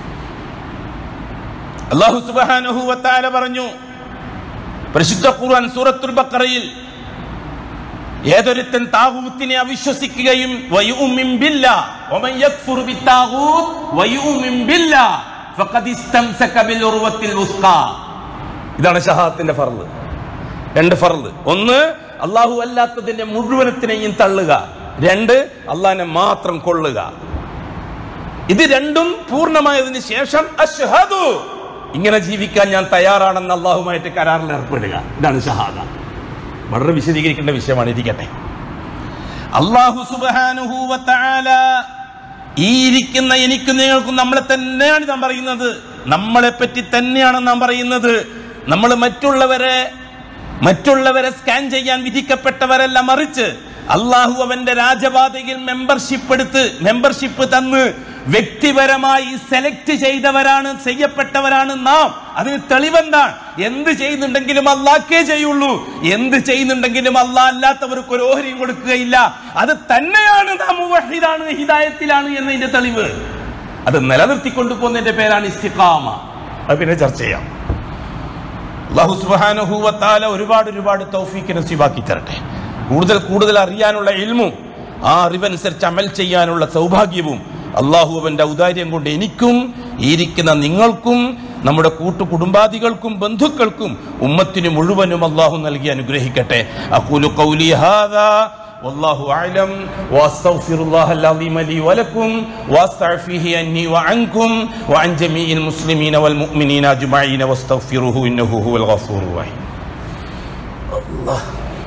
അള്ളാഹു സുബ്ഹാനഹു വതആല പറഞ്ഞു പരിശുദ്ധ ഖുർആൻ സൂറത്തുൽ ബഖറയിൽ ഏതൊരുത്തൻ താകൂത്തിനെ അവിശ്വസിക്കുകയും വയുമിൻ ബില്ലാ വമൻ യക്ഫുർ ബിത്താഗൂത്ത് വയുമിൻ ബില്ലാ ഫഖദ് ഇസ്തംസക ബിൽ ഉർവത്തിൽ വുസ്ഖാ ഇതാണ് ഷഹാദത്തിന്റെ ഫർള് രണ്ട് ഫർള് ഒന്ന് അള്ളാഹു അല്ലാത്തതിന്റെ മുഴുവനത്തിനെയും തള്ളുക രണ്ട് അള്ളാഹിനെ മാത്രം കൊള്ളുക ഇത് രണ്ടും പൂർണ്ണമായതിനു ശേഷം അഷ്ഹദു ഇങ്ങനെ ജീവിക്കാൻ ഞാൻ തയ്യാറാണെന്ന് അള്ളാഹുമായിട്ട് കരാറിൽ ഏർപ്പെടുക ഇതാണ് ഷഹാദ വളരെ വിശദീകരിക്കേണ്ട വിഷയമാണ് ഇരിക്കട്ടെ അള്ളാഹു സുബ്ഹാനഹു വ തആല ഈ ഇരിക്കുന്ന എനിക്കും നിങ്ങൾക്കും നമ്മളെ തന്നെയാണ് നാം പറയുന്നത് നമ്മളെ പറ്റി തന്നെയാണ് നാം പറയുന്നത് നമ്മൾ മറ്റുള്ളവരെ മറ്റുള്ളവരെ സ്കാൻ ചെയ്യാൻ വിധിക്കപ്പെട്ടവരല്ല മറിച്ച് അള്ളാഹു അവന്റെ രാജപാതയിൽ മെമ്പർഷിപ്പ് എടുത്ത് മെമ്പർഷിപ്പ് തന്ന് വ്യക്തിപരമായി സെലക്ട് ചെയ്തവരാണ് ചെയ്യപ്പെട്ടവരാണ് നാം അതിന് തെളിവെന്താണ് എന്ത് ചെയ്യുന്നുണ്ടെങ്കിലും അള്ളാഹ്ക്കേ ചെയ്യുള്ളൂ എന്ത് ചെയ്യുന്നുണ്ടെങ്കിലും അള്ളാഹ് അല്ലാത്തവർക്ക് ഒരു ഓഹരിയും കൊടുക്കുകയില്ല അത് തന്നെയാണ് നാം മുവഹിദാണ് ഹിദായത്തിലാണ് എന്നതിന്റെ തെളിവ് അത് നിലനിർത്തിക്കൊണ്ടു പോകുന്നതിന്റെ പേരാണ് ഇസ്തിഖാമ അത് പിന്നെ ചർച്ച ചെയ്യാം അള്ളാഹു സുബ്ഹാനഹു വ തആല ഒരുപാട് ഒരുപാട് തൗഫീഖ് നസീബാക്കി തരട്ടെ കൂടുതൽ കൂടുതൽ അറിയാനുള്ള ഇൽമും ആ അറിവനുസരിച്ച് അമൽ ചെയ്യാനുള്ള സൗഭാഗ്യവും അള്ളാഹു അവന്റെ ഔദാര്യം കൊണ്ട് എനിക്കും ഈ ഇരിക്കുന്ന നിങ്ങൾക്കും നമ്മുടെ കൂട്ടു കുടുംബാദികൾക്കും ബന്ധുക്കൾക്കും ഉമ്മത്തിന് മുഴുവനും അള്ളാഹു നൽകി അനുഗ്രഹിക്കട്ടെ അഖൂലു ഖൗലി ഹാദാ والله أعلم وأستغفر الله العظيم لي ولكم وأستعفيه عني وعنكم وعن جميع المسلمين والمؤمنين أجمعين واستغفروه إنه هو الغفور الرحيم الله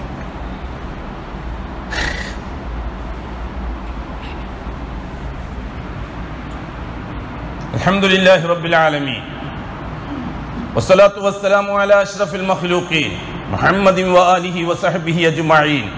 الحمد لله رب العالمين والصلاة والسلام على أشرف المخلوقين محمد وآله وصحبه أجمعين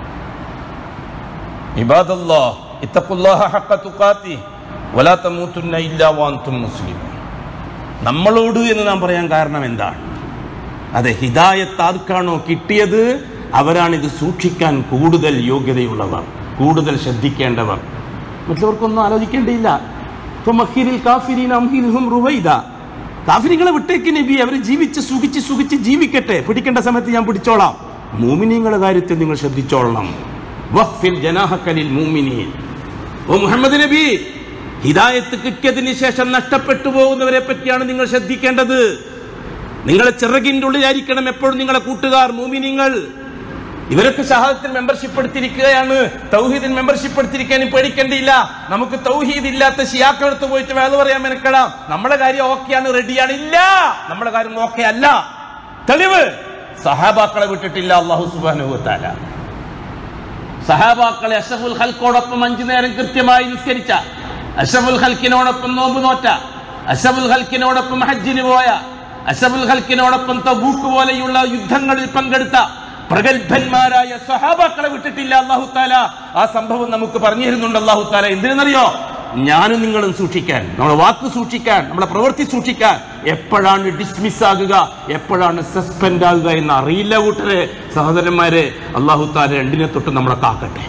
عباد الله اتقوا الله حق تقاته ولا تموتن إلا وأنتم مسلمون നമ്മളോട് എന്ന് നാം പറയാൻ കാരണം എന്താണ് അതെ ഹിദായത്ത് ആർക്കാണോ കിട്ടിയത് അവരാണ് ഇത് സൂക്ഷിക്കാൻ കൂടുതൽ യോഗ്യതയുള്ളവർ കൂടുതൽ ശ്രദ്ധിക്കേണ്ടവർ മറ്റുള്ളവർക്കൊന്നും ആലോചിക്കേണ്ടിയില്ല ഇപ്പൊ മഹീരിൽ കാഫിരീൻ അംഹിൽഹും റുവൈദ കാഫിരികളെ വിട്ടേക്ക് നബി അവർ ജീവിച്ച് സുഖിച്ച് സുഖിച്ച് ജീവിക്കട്ടെ പിടിക്കേണ്ട സമയത്ത് ഞാൻ പിടിച്ചോളാം മൂമിനീങ്ങളുടെ കാര്യത്തിൽ നിങ്ങൾ ശ്രദ്ധിച്ചോളണം വഖ്ഫിൽ ജനാഹക്കലിൽ മൂമിനീൻ ഓ മുഹമ്മദ് നബി ഹിദായത്ത് കിട്ടിയതിന് ശേഷം നഷ്ടപ്പെട്ടു പോകുന്നവരെ പറ്റിയാണ് നിങ്ങൾ ശ്രദ്ധിക്കേണ്ടത് നിങ്ങളെ ചിറകിന്റെ ഉള്ളിലായിരിക്കണം എപ്പോഴും നിങ്ങളെ കൂട്ടുകാർ മൂമിനിങ്ങൾ ഇവരൊക്കെ ഷഹാദത്തിൽ മെമ്പർഷിപ്പ് എടുത്തിരിക്കുകയാണ് തൗഹീദിൽ മെമ്പർഷിപ്പ് എടുത്തിരിക്കാൻ പേടിക്കേണ്ടിയില്ല നമുക്ക് തൗഹീദ് ഇല്ലാത്ത ഷിയാക്കളടുത്ത് പോയിട്ട് വേല പറയാൻ മെനക്കെടാം നമ്മുടെ കാര്യം ഓക്കെയാണ് റെഡിയാണ് ഇല്ല നമ്മുടെ കാര്യം ഓക്കെ അല്ല തെളിവ് സഹാബാക്കളെ വിട്ടിട്ടില്ല അള്ളാഹു സുബാനുഭവത്താല സഹാബാക്കളെ അഷഫുൽ ഹൽക്കോടൊപ്പം അഞ്ചു നേരം കൃത്യമായി നിസ്കരിച്ച അഷഫുൽ ഹൽക്കിനോടൊപ്പം നോമ്പ് നോറ്റ അഷഫുൽ ഹൽക്കിനോടൊപ്പം ഹജ്ജിന് പോയ അഷഫുൽ ഹൽക്കിനോടൊപ്പം തബൂക്ക് പോലെയുള്ള യുദ്ധങ്ങളിൽ പങ്കെടുത്ത പ്രഗത്ഭന്മാരായ സഹാബാക്കളെ വിട്ടിട്ടില്ല അള്ളാഹു താല ആ സംഭവം നമുക്ക് പറഞ്ഞു തരുന്നുണ്ട് അള്ളാഹു താല എന്തിനെന്നറിയോ ഞാനും നിങ്ങളും സൂക്ഷിക്കാൻ നമ്മുടെ വാക്ക് സൂക്ഷിക്കാൻ നമ്മുടെ പ്രവൃത്തി സൂക്ഷിക്കാൻ എപ്പോഴാണ് ഡിസ്മിസ് ആകുക എപ്പോഴാണ് സസ്പെൻഡ് ആകുക എന്ന് അറിയില്ല കൂട്ടരെ സഹോദരന്മാരെ അള്ളാഹു താല രണ്ടിനെ തൊട്ട് നമ്മളെ കാക്കട്ടെ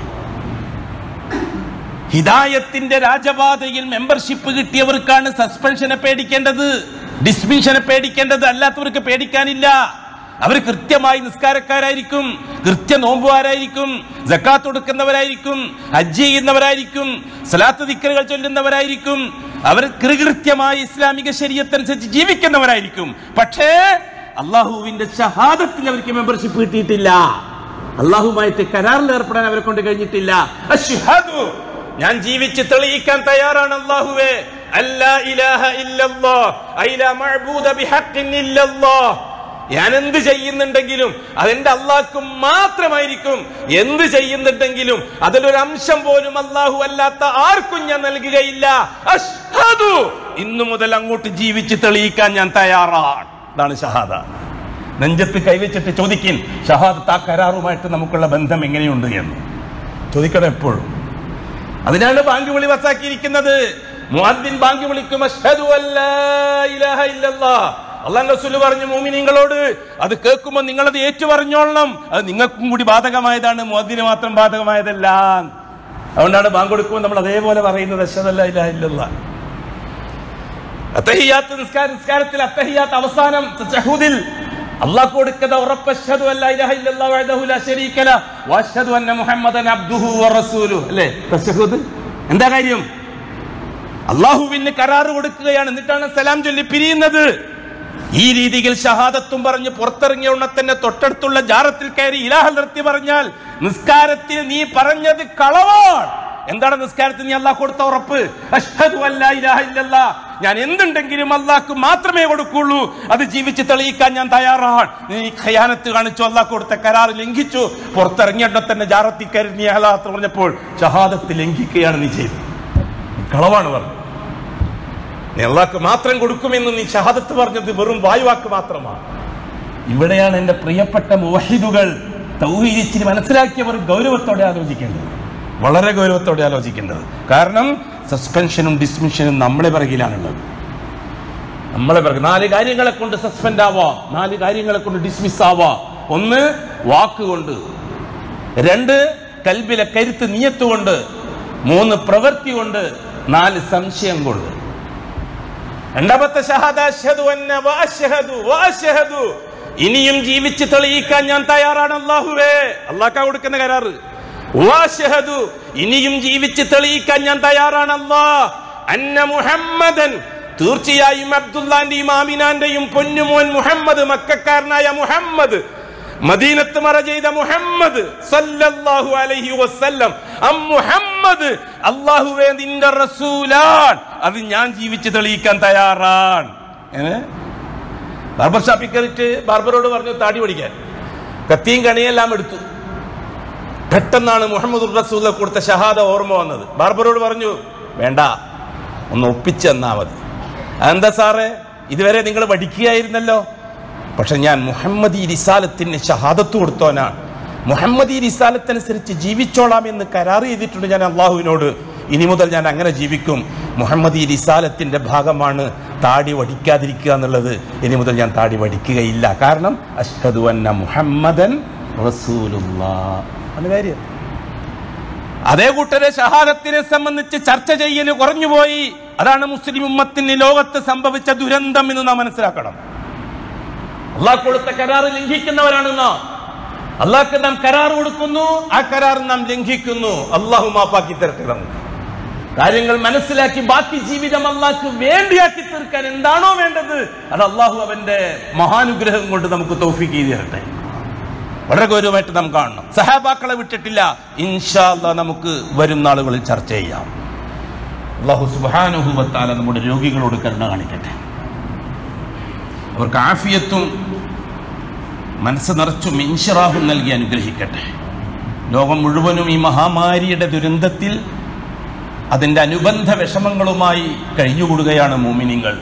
ഹിദായത്തിന്റെ രാജപാതയിൽ മെമ്പർഷിപ്പ് കിട്ടിയവർക്കാണ് സസ്പെൻഷനെ പേടിക്കേണ്ടത് ഡിസ്മിഷനെ പേടിക്കേണ്ടത് അല്ലാത്തവർക്ക് പേടിക്കാനില്ല അവർ കൃത്യമായി നിസ്കാരക്കാരായിരിക്കും കൃത്യ നോമ്പുകാരായിരിക്കും ജക്കാത്ത് കൊടുക്കുന്നവരായിരിക്കും ഹജ്ജ് ചെയ്യുന്നവരായിരിക്കും സലാത്ത് ദിക്കറുകൾ ചൊല്ലുന്നവരായിരിക്കും അവർ കൃത്യമായി ഇസ്ലാമിക ശരീരത്തനുസരിച്ച് ജീവിക്കുന്നവരായിരിക്കും പക്ഷേ അള്ളാഹുവിന്റെ ഷഹാദത്തിൽ അവർക്ക് മെമ്പർഷിപ്പ് കിട്ടിയിട്ടില്ല അള്ളാഹുമായിട്ട് കരാറിൽ ഏർപ്പെടാൻ അവരെ കൊണ്ട് കഴിഞ്ഞിട്ടില്ല അശ്ഹദു ഞാൻ ജീവിച്ച് തെളിയിക്കാൻ തയ്യാറാണ് അള്ളാഹുവേ അല്ലാ ഇലാഹ ഇല്ലല്ലാഹ് ഐലാ മഅബൂദ ബിഹഖിൻ ഇല്ലല്ലാഹ് ഞാൻ എന്ത് ചെയ്യുന്നുണ്ടെങ്കിലും അതെന്റെ അള്ളാഹ്ക്ക് മാത്രമായിരിക്കും എന്ത് ചെയ്യുന്നുണ്ടെങ്കിലും അതിലൊരു അംശം പോലും അള്ളാഹു അല്ലാത്ത ആർക്കും ഞാൻ നൽകുകയില്ല അഷ്ഹദു ഇന്നു മുതൽ അങ്ങോട്ട് ജീവിച്ച് തെളിയിക്കാൻ ഞാൻ തയ്യാറാണ് ഇതാണ് ഷഹാദ നെഞ്ചത്ത് കൈവച്ചിട്ട് ചോദിക്കിൻ ഷഹാദത്ത് ആ കരാറുമായിട്ട് നമുക്കുള്ള ബന്ധം എങ്ങനെയുണ്ട് എന്ന് ചോദിക്കണം എപ്പോഴും അതിനാണ് ബാങ്ക് വിളി വസാക്കിയിരിക്കുന്നത് മുഅദ്ദിൻ ബാങ്ക് വിളിക്കും അഷ്ഹദു അല്ലാ ഇലാഹ ഇല്ലല്ലാഹ് അള്ളാഹ് റസൂൽ പറഞ്ഞു മോമിനിങ്ങളോട് അത് കേൾക്കുമ്പോൾ നിങ്ങളത് ഏറ്റു പറഞ്ഞോളണം അത് നിങ്ങൾക്കും കൂടി ബാധകമായതാണ് മുഅദ്ദിന് മാത്രം ബാധകമായതല്ല അതുകൊണ്ടാണ് ബാങ്ക് കൊടുക്കുമ്പോൾ നമ്മൾ അതേപോലെ പറയുന്നത് അഷ്ഹദു അല്ലാ ഇലാഹ ഇല്ലല്ലാഹ് അത്തഹിയാത്ത് നിസ്കാര നിസ്കാരത്തിൽ അത്തഹിയാത്ത് അവസാനം തശഹുദിൽ അള്ളാഹ് കൊടുക്കുന്ന ഉറപ്പ് അഷ്ഹദു അല്ലാ ഇലാഹ ഇല്ലല്ലാഹു വഹ്ദഹു ലാ ശരീക ല വഅഷ്ഹദു അന്ന മുഹമ്മദൻ അബ്ദുഹു വറസൂലുഹു അല്ലേ തശഹുദ് എന്താ കാര്യം അള്ളാഹുവിന് കരാറ് കൊടുക്കുകയാണ് എന്നിട്ടാണ് സലാം ചൊല്ലി പിരിയുന്നത് ഈ രീതിയിൽ ഷഹാദത്തും പറഞ്ഞ് പുറത്തിറങ്ങിയ ഉടനെ തന്നെ തൊട്ടടുത്തുള്ള ജാറത്തിൽ കയറി ഇലാഹ നിർത്തി പറഞ്ഞാൽ നിസ്കാരത്തിൽ നീ പറഞ്ഞത് കളവാണ് എന്താണ് നിസ്കാരത്തിൽ നീ അള്ളാഹ് കൊടുത്ത ഉറപ്പ് അഷ്ഹദു അല്ലാ ഇലാഹ ഇല്ലല്ലാ ഞാൻ എന്തുണ്ടെങ്കിലും അള്ളാഹ്ക്ക് മാത്രമേ കൊടുക്കുള്ളൂ അത് ജീവിച്ച് തെളിയിക്കാൻ ഞാൻ തയ്യാറാണ് നീ ഖയാനത്ത് കാണിച്ചു അള്ളാഹ് കൊടുത്ത കരാർ ലംഘിച്ചു പുറത്തിറങ്ങിയപ്പോൾ തന്നെ ജാറത്തിൽ കയറി നീ അല്ലാഹ് പറഞ്ഞപ്പോൾ ഷഹാദത്ത് ലംഘിക്കുകയാണ് നീ ചെയ്തത് കളവാണ് പറഞ്ഞത് നീ അള്ളാഹ്ക്ക് മാത്രം കൊടുക്കുമെന്ന് നീ ഷഹാദത്ത് പറഞ്ഞത് വെറും വായുവാക്ക് മാത്രമാണ് ഇവിടെയാണ് എൻ്റെ പ്രിയപ്പെട്ട മുവഹിദുകൾ തൗഹീദിച്ചിരി മനസ്സിലാക്കിയവർ ഗൗരവത്തോടെ ആലോചിക്കേണ്ടത് വളരെ ഗൗരവത്തോടെ ആലോചിക്കേണ്ടത് കാരണം സസ്പെൻഷനും ഡിസ്മിഷനും നമ്മളെ പിറകിലാണുള്ളത് നമ്മളെ പിറകെ നാല് കാര്യങ്ങളെ കൊണ്ട് സസ്പെൻഡ് ആവാം നാല് കാര്യങ്ങളെ കൊണ്ട് ഡിസ്മിസ് ആവാം ഒന്ന് വാക്കുകൊണ്ട് രണ്ട് കൽബിലെ കരുത്ത് നീയത്ത് കൊണ്ട് മൂന്ന് പ്രവൃത്തി കൊണ്ട് നാല് സംശയം കൊണ്ട് രണ്ടാമത്തെ ഷഹാദ അശ്ഹദു അന്ന വഅശ്ഹദു വഅശ്ഹദു ഇനിയും ജീവിച്ച് തെളിയിക്കാൻ ഞാൻ തയ്യാറാണ് അല്ലാഹുവേ അല്ലാഹ്ക്കാ കൊടുക്കുന്ന കരാറ് വഅശ്ഹദു ഇനിയും ജീവിച്ച് തെളിയിക്കാൻ ഞാൻ തയ്യാറാണ് അല്ലാ അന്ന മുഹമ്മദൻ തീർച്ചയായും അബ്ദുല്ലാന്റെയും ആമിനാന്റെയും പൊന്നുമോൻ മുഹമ്മദ് മക്കാരനായ മുഹമ്മദ് മദീനത്ത് മറ ചെയ്ത മുഹമ്മദ് സല്ലല്ലാഹു അലൈഹി വസല്ലം അം മുഹമ്മദ് അല്ലാഹുവേ നിന്റെ റസൂലാൻ അത് ഞാൻ ജീവിച്ച് തെളിയിക്കാൻ തയ്യാറാണ് ഏ? ബാർബർ ഷാപ്പിൽ കയറിയിട്ട് ബാർബറോട് പറഞ്ഞു താടി പഠിക്കാൻ കത്തിയും കണിയെല്ലാം എടുത്തു പെട്ടെന്നാണ് മുഹമ്മദ് റസൂല കൊടുത്ത ഷഹാദ ഓർമ്മ വന്നത് ബാർബറോട് പറഞ്ഞു വേണ്ട ഒന്ന് ഒപ്പിച്ച് തന്നാ മതി അതെന്താ സാറേ ഇതുവരെ നിങ്ങൾ പഠിക്കുകയായിരുന്നല്ലോ പക്ഷെ ഞാൻ മുഹമ്മദ് ഈ റിസാലത്തിന് ഷഹാദത്ത് കൊടുത്തോനാണ് മുഹമ്മദ് ഈ റിസാലത്തനുസരിച്ച് ജീവിച്ചോളാം എന്ന് കരാർ ചെയ്തിട്ടുണ്ട് ഞാൻ അള്ളാഹുവിനോട് ഇനി മുതൽ ഞാൻ അങ്ങനെ ജീവിക്കും മുഹമ്മദ് ഈ റിസാലത്തിന്റെ ഭാഗമാണ് താടി വടിക്കാതിരിക്കുക എന്നുള്ളത് ഇനി മുതൽ ഞാൻ താടി വടിക്കുകയില്ല കാരണം അഷ്ഹദു അന്ന മുഹമ്മദൻ റസൂലുള്ളാ ആണ് കാര്യം അതേ കൂട്ടരെ ഷഹാദത്തിനെ സംബന്ധിച്ച് ചർച്ച ചെയ്യല് കുറഞ്ഞുപോയി അതാണ് മുസ്ലിം ഉമ്മത്തിന് ലോകത്ത് സംഭവിച്ച ദുരന്തം എന്ന് നാം മനസ്സിലാക്കണം അള്ളാഹ് കൊടുത്ത കരാർ ലംഘിക്കുന്നവരാണ് നാം അള്ളാഹ്ക്ക് നാം കരാർ കൊടുക്കുന്നു ആ കരാർ നാം ലംഘിക്കുന്നു അള്ളാഹു മാപ്പാക്കി തരട്ടെ നമുക്ക് കാര്യങ്ങൾ മനസ്സിലാക്കി ബാക്കി ജീവിതം അള്ളാഹ്ക്ക് വേണ്ടിയാക്കി തീർക്കാൻ എന്താണോ വേണ്ടത് അത് അള്ളാഹു അവന്റെ മഹാനുഗ്രഹം കൊണ്ട് നമുക്ക് തൗഫീക്ക് ചെയ്ത് തരട്ടെ വളരെ ഗൗരവമായിട്ട് നാം കാണണം സഹാബാക്കളെ വിട്ടിട്ടില്ല ഇൻഷാ അല്ലാഹ് നമുക്ക് വരും നാളുകളിൽ ചർച്ച ചെയ്യാം അള്ളാഹു സുബാനുഭവത്താല നമ്മുടെ രോഗികളോട് കരുണ കാണിക്കട്ടെ അവർക്ക് ആഫിയത്തും മനസ്സ് നിറച്ചും ഇൻഷറാഹും നൽകി അനുഗ്രഹിക്കട്ടെ ലോകം മുഴുവനും ഈ മഹാമാരിയുടെ ദുരന്തത്തിൽ അതിൻ്റെ അനുബന്ധ വിഷമങ്ങളുമായി കഴിഞ്ഞുകൂടുകയാണ് മോമിനിങ്ങൾ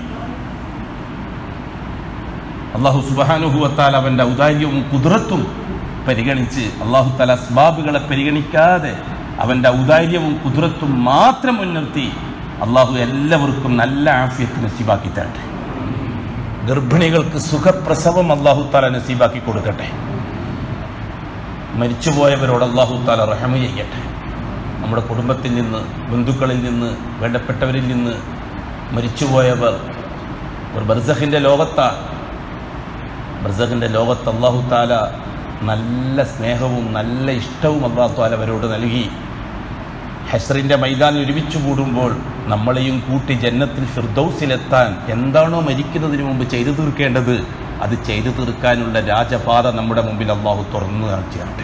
അള്ളാഹു സുബാനുഭവത്താൽ അവൻ്റെ ഔദാര്യവും കുതിരത്തും പരിഗണിച്ച് അള്ളാഹു തല അസ്ബാബുകളെ പരിഗണിക്കാതെ അവൻ്റെ ഔദാര്യവും കുതിരത്തും മാത്രം മുൻനിർത്തി അള്ളാഹു എല്ലാവർക്കും നല്ല ആഫിയത്ത് നസീബാക്കി തരട്ടെ ഗർഭിണികൾക്ക് സുഖപ്രസവം അള്ളാഹു താല നസീബാക്കി കൊടുക്കട്ടെ മരിച്ചുപോയവരോട് അള്ളാഹു താല റഹമ ചെയ്യട്ടെ നമ്മുടെ കുടുംബത്തിൽ നിന്ന് ബന്ധുക്കളിൽ നിന്ന് വേണ്ടപ്പെട്ടവരിൽ നിന്ന് മരിച്ചുപോയവർ ഒരു ബർസഖിൻ്റെ ലോകത്താണ് ബർസഖിൻ്റെ ലോകത്ത് അള്ളാഹു താല നല്ല സ്നേഹവും നല്ല ഇഷ്ടവും അള്ളാഹു താല അവരോട് നൽകി ഹെസറിൻ്റെ മൈതാനിൽ ഒരുമിച്ച് കൂടുമ്പോൾ നമ്മളെയും കൂട്ടി ജന്നത്തിൽ ഫിർദൌസിലെത്താൻ എന്താണോ മരിക്കുന്നതിന് മുമ്പ് ചെയ്തു തീർക്കേണ്ടത് അത് ചെയ്തു തീർക്കാനുള്ള രാജപാത നമ്മുടെ മുമ്പിൽ അള്ളാഹു തുറന്നു കാണിച്ചാട്ടെ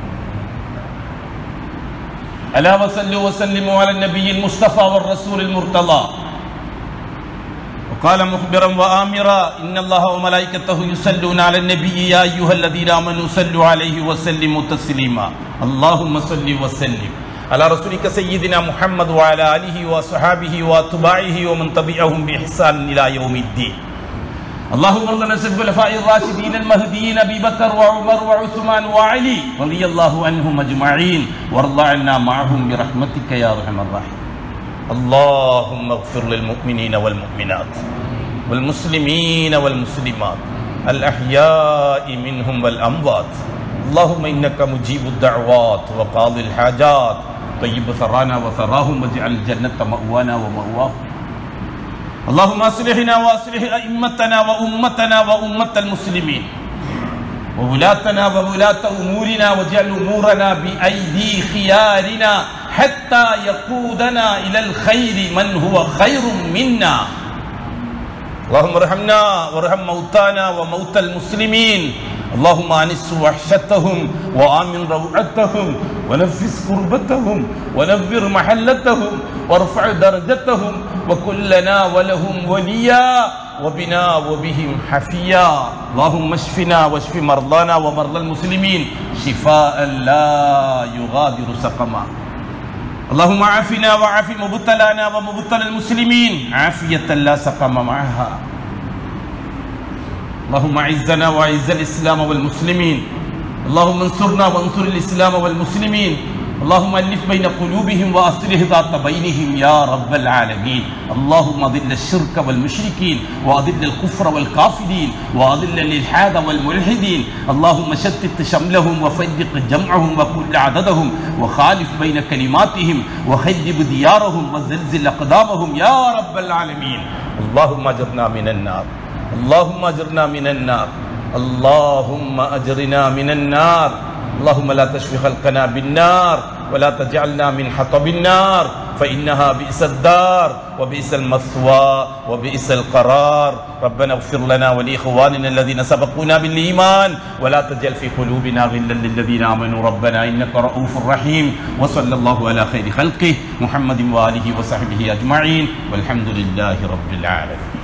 അലാ വസല്ലു വസല്ലിമു അല നബിയിൽ മുസ്തഫ والرسول المرتضى وقال مخبرا وآمرا إن الله وملائكته يصلون على النبي يا أيها الذين آمنوا صلوا عليه وسلموا تسليما اللهم صل وسلم على رسولك سيدنا محمد وعلى آله وصحابه وأتباعه ومن تبعهم بإحسان إلى يوم الدين اللهم ارض عن الخلفاء الراشدين المهديين ابي بكر وعمر وعثمان وعلي رضي الله عنهم اجمعين وارض عنا معهم برحمتك يا ارحم الراحمين اللهم اغفر للمؤمنين والمؤمنات والمسلمين والمسلمات الاحياء منهم والاموات اللهم انك مجيب الدعوات وقاضي الحاجات طيب ثرانا وثراهم واجعل الجنه ماوانا ومأواهم اللهم اصلحنا واصلح ائمتنا وامتنا وامه المسلمين وولاتنا وولاة امورنا واجعل امورنا بايدي خيارنا حتى يقودنا الى الخير من هو خير منا اللهم ارحمنا وارحم موتانا وموتى المسلمين اللهم انس وحشتهم وامن روعتهم ونفس كربتهم ونبر محلتهم وارفع درجتهم وكلنا ولهم وليا وبنا وبهم حفيا اللهم اشفنا واشف مرضانا ومرضى المسلمين شفاء لا يغادر سقما اللهم عافنا وعاف مبتلانا ومبتلى المسلمين عافية لا سقم معها اللهم اعزنا واعز الاسلام والمسلمين اللهم انصرنا وانصر الاسلام والمسلمين اللهم الف بين قلوبهم واصلح ذات بينهم يا رب العالمين اللهم اذل الشرك والمشركين واذل الكفر والكافرين واذل الالحاد والملحدين اللهم شتت شملهم وفرق جمعهم وكل عددهم وخالف بين كلماتهم وخيب ديارهم وزلزل اقدامهم يا رب العالمين اللهم اجرنا من النار اللهم اجرنا من النار اللهم اجرنا من النار اللهم لا تشفي خلقنا بالنار ولا تجعلنا من حطب النار فإنها بئس الدار وبئس المثوى وبئس القرار ربنا اغفر لنا ولإخواننا الذين سبقونا بالإيمان ولا تجعل في قلوبنا غلا للذين آمنوا ربنا إنك رؤوف رحيم وصلى الله على خير خلقه محمد وآله وصحبه أجمعين والحمد لله رب العالمين